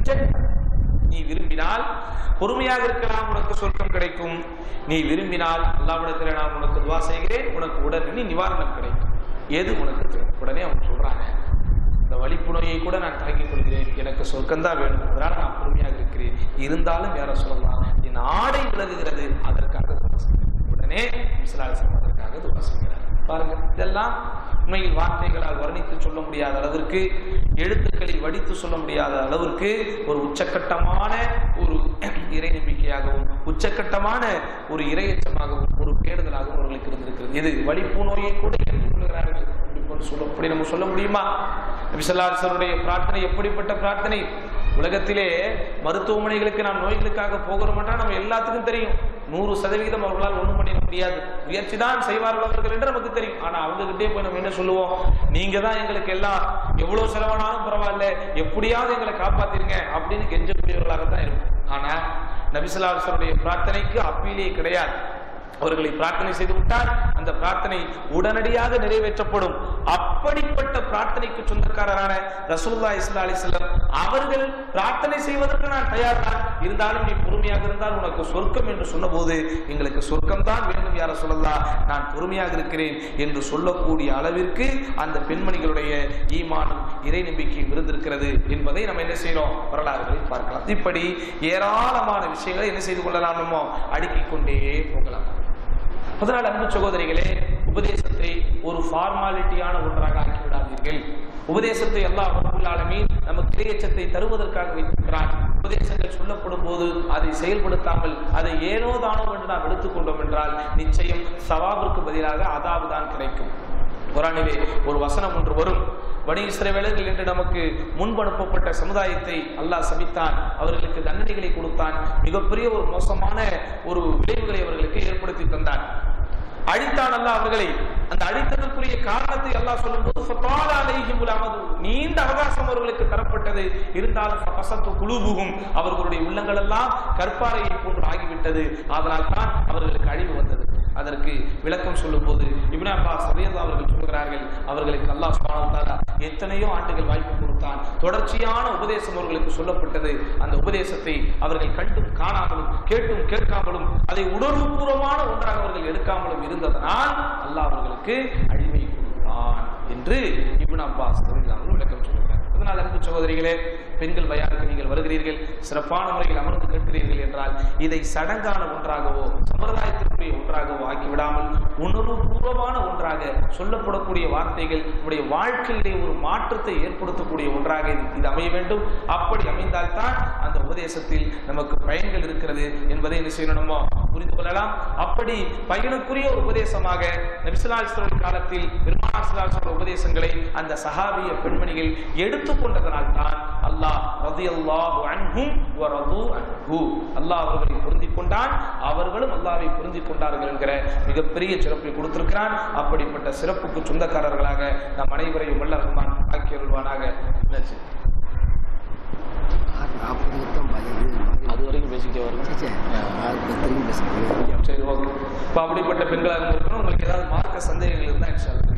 நீ விரும்பினால் பொறுமையாக இருக்கலாம் உனக்கு சொர்க்கம் கிடைக்கும் நீ விரும்பினால் அல்லாவிடத்தில் நான் உனக்கு துவா செய்கிறேன் உனக்கு உடனே நிவாரணம் கிடைக்கும் எது உனக்கு தேவை? உடனே அவங்க சொல்றாங்க இந்த வலிப்பு நோயை கூட நான் தாங்கிக் கொள்கிறேன் எனக்கு சொர்க்கம் தான் வேணும் அதனால நான் பொறுமையாக இருக்கிறேன் இருந்தாலும் வேற சொல்லலாம் என் ஆடை விலகுகிறது அதற்காக துவா செய்கிறேன். உடனே இஸ்லாசம் அதற்காக துவா செய்கிறார் பாருங்க இதெல்லாம் உண்மையில் வார்த்தைகளால் வர்ணித்து சொல்ல முடியாத அளவிற்கு எழுத்துக்களில் வடித்து சொல்ல முடியாத அளவிற்கு ஒரு உச்சக்கட்டமான ஒரு இறை நம்பிக்கையாகவும் உச்சக்கட்டமான ஒரு இரையச்சமாகவும் ஒரு பேடுதலாகவும் அவர்களுக்கு இருந்திருக்கிறது இது வலிப்பு நோயை கூட ஏற்றுக்கொள்கிறார்கள் இப்படி சொல்ல இப்படி நம்ம சொல்ல முடியுமா விசலாசருடைய பிரார்த்தனை எப்படிப்பட்ட பிரார்த்தனை உலகத்திலே மருத்துவமனைகளுக்கு நாம் நோய்களுக்காக போகிறோம் என்றால் நம்ம எல்லாத்துக்கும் தெரியும் நூறு சதவீதம் அவர்களால் ஒண்ணும் பண்ணிட முடியாது முயற்சி தான் செய்வார்கள் அவர்கள் என்று நமக்கு தெரியும் ஆனா அவங்க கிட்டே போய் நம்ம என்ன சொல்லுவோம் நீங்க தான் எங்களுக்கு எல்லாம் எவ்வளவு செலவானாலும் பரவாயில்ல எப்படியாவது எங்களை காப்பாத்திருங்க அப்படின்னு கெஞ்சக்கூடியவர்களாகத்தான் இருக்கும் ஆனா நபிசல்லாசருடைய பிரார்த்தனைக்கு அப்பீலே கிடையாது அவர்களை பிரார்த்தனை செய்து விட்டால் அந்த பிரார்த்தனை உடனடியாக நிறைவேற்றப்படும் அப்படிப்பட்ட பிரார்த்தனைக்கு சொந்தக்காரரான ரசூல்லா இஸ்லா அலிஸ்லாம் அவர்கள் பிரார்த்தனை செய்வதற்கு நான் தயார் தான் இருந்தாலும் நீ பொறுமையாக இருந்தால் உனக்கு சொர்க்கம் என்று சொன்னபோது எங்களுக்கு சொர்க்கம் தான் வேண்டும் யார சொல்லலாம் நான் பொறுமையாக இருக்கிறேன் என்று சொல்லக்கூடிய அளவிற்கு அந்த பெண்மணிகளுடைய ஈமானம் இறை நம்பிக்கையும் இருந்திருக்கிறது என்பதை நம்ம என்ன செய்யறோம் வரலாறுகளில் பார்க்கலாம் இப்படி ஏராளமான விஷயங்களை என்ன செய்து கொள்ளலாம் நம்ம அடுக்கிக் கொண்டே போகலாம் அதனால் அன்பு சகோதரிகளே உபதேசத்தை ஒரு ஃபார்மாலிட்டியான ஒன்றாக ஆக்கிவிடாதீர்கள் உபதேசத்தை அல்லாஹ் ரப்பல் ஆலமீன் நமக்கு இறையச்சத்தை தருவதற்காக வைத்திருக்கிறான் உபதேசங்கள் சொல்லப்படும் போது அதை செயல்படுத்தாமல் அதை ஏனோ தானோ என்று நாம் எடுத்துக்கொண்டோம் என்றால் நிச்சயம் சவாபிற்கு பதிலாக அதாவது தான் கிடைக்கும் குரானிலே ஒரு வசனம் ஒன்று வரும் வணி இஸ்ரவேலர்கள் என்று நமக்கு முன்பு அனுப்பப்பட்ட சமுதாயத்தை அல்லாஹ் சபித்தான் அவர்களுக்கு தண்டனைகளை கொடுத்தான் மிகப்பெரிய ஒரு மோசமான ஒரு விளைவுகளை அவர்களுக்கு ஏற்படுத்தி தந்தான் அழித்தான் அல்லாஹ் அவர்களை அந்த அழித்ததற்குரிய காரணத்தை அல்லாஹ் சொல்லும்போது ஃபத்தால அலைஹிமுல் அமது நீண்ட அவகாசம் அவர்களுக்கு தரப்பட்டது இருந்தாலும் ஃபசத்து குலூபுகும் அவர்களுடைய உள்ளங்கள் எல்லாம் கற்பாறையை போன்று ஆகிவிட்டது அதனால் தான் அவர்களுக்கு அழிவு வந்தது அதற்கு விளக்கம் சொல்லும்போது இப்னு அப்பாஸ் ரலியல்லாஹு அவர்கள் சொல்கிறார்கள் அவர்களுக்கு அல்லாஹ் சுப்ஹானஹு வ தஆலா எத்தனையோ ஆண்டுகள் வாய்ப்பு கொடுத்தான் தொடர்ச்சியான உபதேசம் அவர்களுக்கு சொல்லப்பட்டது அந்த உபதேசத்தை அவர்கள் கண்டும் காணாமலும் கேட்டும் கேட்காமலும் அதை உணர்வுபூர்வமான ஒன்றாக அவர்கள் எடுக்காமலும் இருந்ததனால் அல்லாஹ் அவர்களுக்கு அழிவை கொடுத்தான் என்று இப்னு அப்பாஸ் ரலியல்லாஹு அவர்கள் விளக்கம் சொல்கிறார் அதனால் அன்பு சகோதரிகளே பெண்கள் பயானுக்கு நீங்கள் வருகிறீர்கள் சிறப்பான முறையில் அமர்ந்து கேட்கிறீர்கள் என்றால் இதை சடங்கான ஒன்றாகவோ சம்பிரதாயத்திற்குரிய ஒன்றாகவோ ஆக்கிவிடாமல் உணர்வுபூர்வமான ஒன்றாக சொல்லப்படக்கூடிய வார்த்தைகள் நம்முடைய வாழ்க்கையிலே ஒரு மாற்றத்தை ஏற்படுத்தக்கூடிய ஒன்றாக இது இது அமைய வேண்டும் அப்படி அமைந்தால்தான் அந்த உபதேசத்தில் நமக்கு பயன்கள் இருக்கிறது என்பதை என்ன செய்யணுமோ புரிந்து கொள்ளலாம் அப்படி பயனுக்குரிய ஒரு உபதேசமாக நபிசுல்லாஸ்வரர் காலத்தில் பெருமானார் உபதேசங்களை அந்த சஹாபிய பெண்மணிகள் எடுத்துக்கொண்டதனால் தான் அல்லாஹ் ரதியல்லாஹு அன்ஹும் வ ரது அன்ஹு அல்லாஹ் அவர்களை பொருந்திக் கொண்டான் அவர்களும் அல்லாஹ்வை பொருந்திக் கொண்டார்கள் என்கிற மிகப்பெரிய சிறப்பை கொடுத்திருக்கிறான் அப்படிப்பட்ட சிறப்புக்கு சொந்தக்காரர்களாக நம் அனைவரையும் வல்ல ரஹ்மான் ஆக்கி அருள்வானாக என்னாச்சு? நாற்பது நிமிடம் பதினஞ்சு அது வரைக்கும் பேசிக்கிட்டே வரும் திரும்பி பேசுகிறேன் சரி ஓகே இப்போ அப்படிப்பட்ட பெண்களாக இருந்திருக்கணும் உங்களுக்கு ஏதாவது மார்க்க சந்தேகங்கள் இருந்தால் இன்ஷா அல்லாஹ்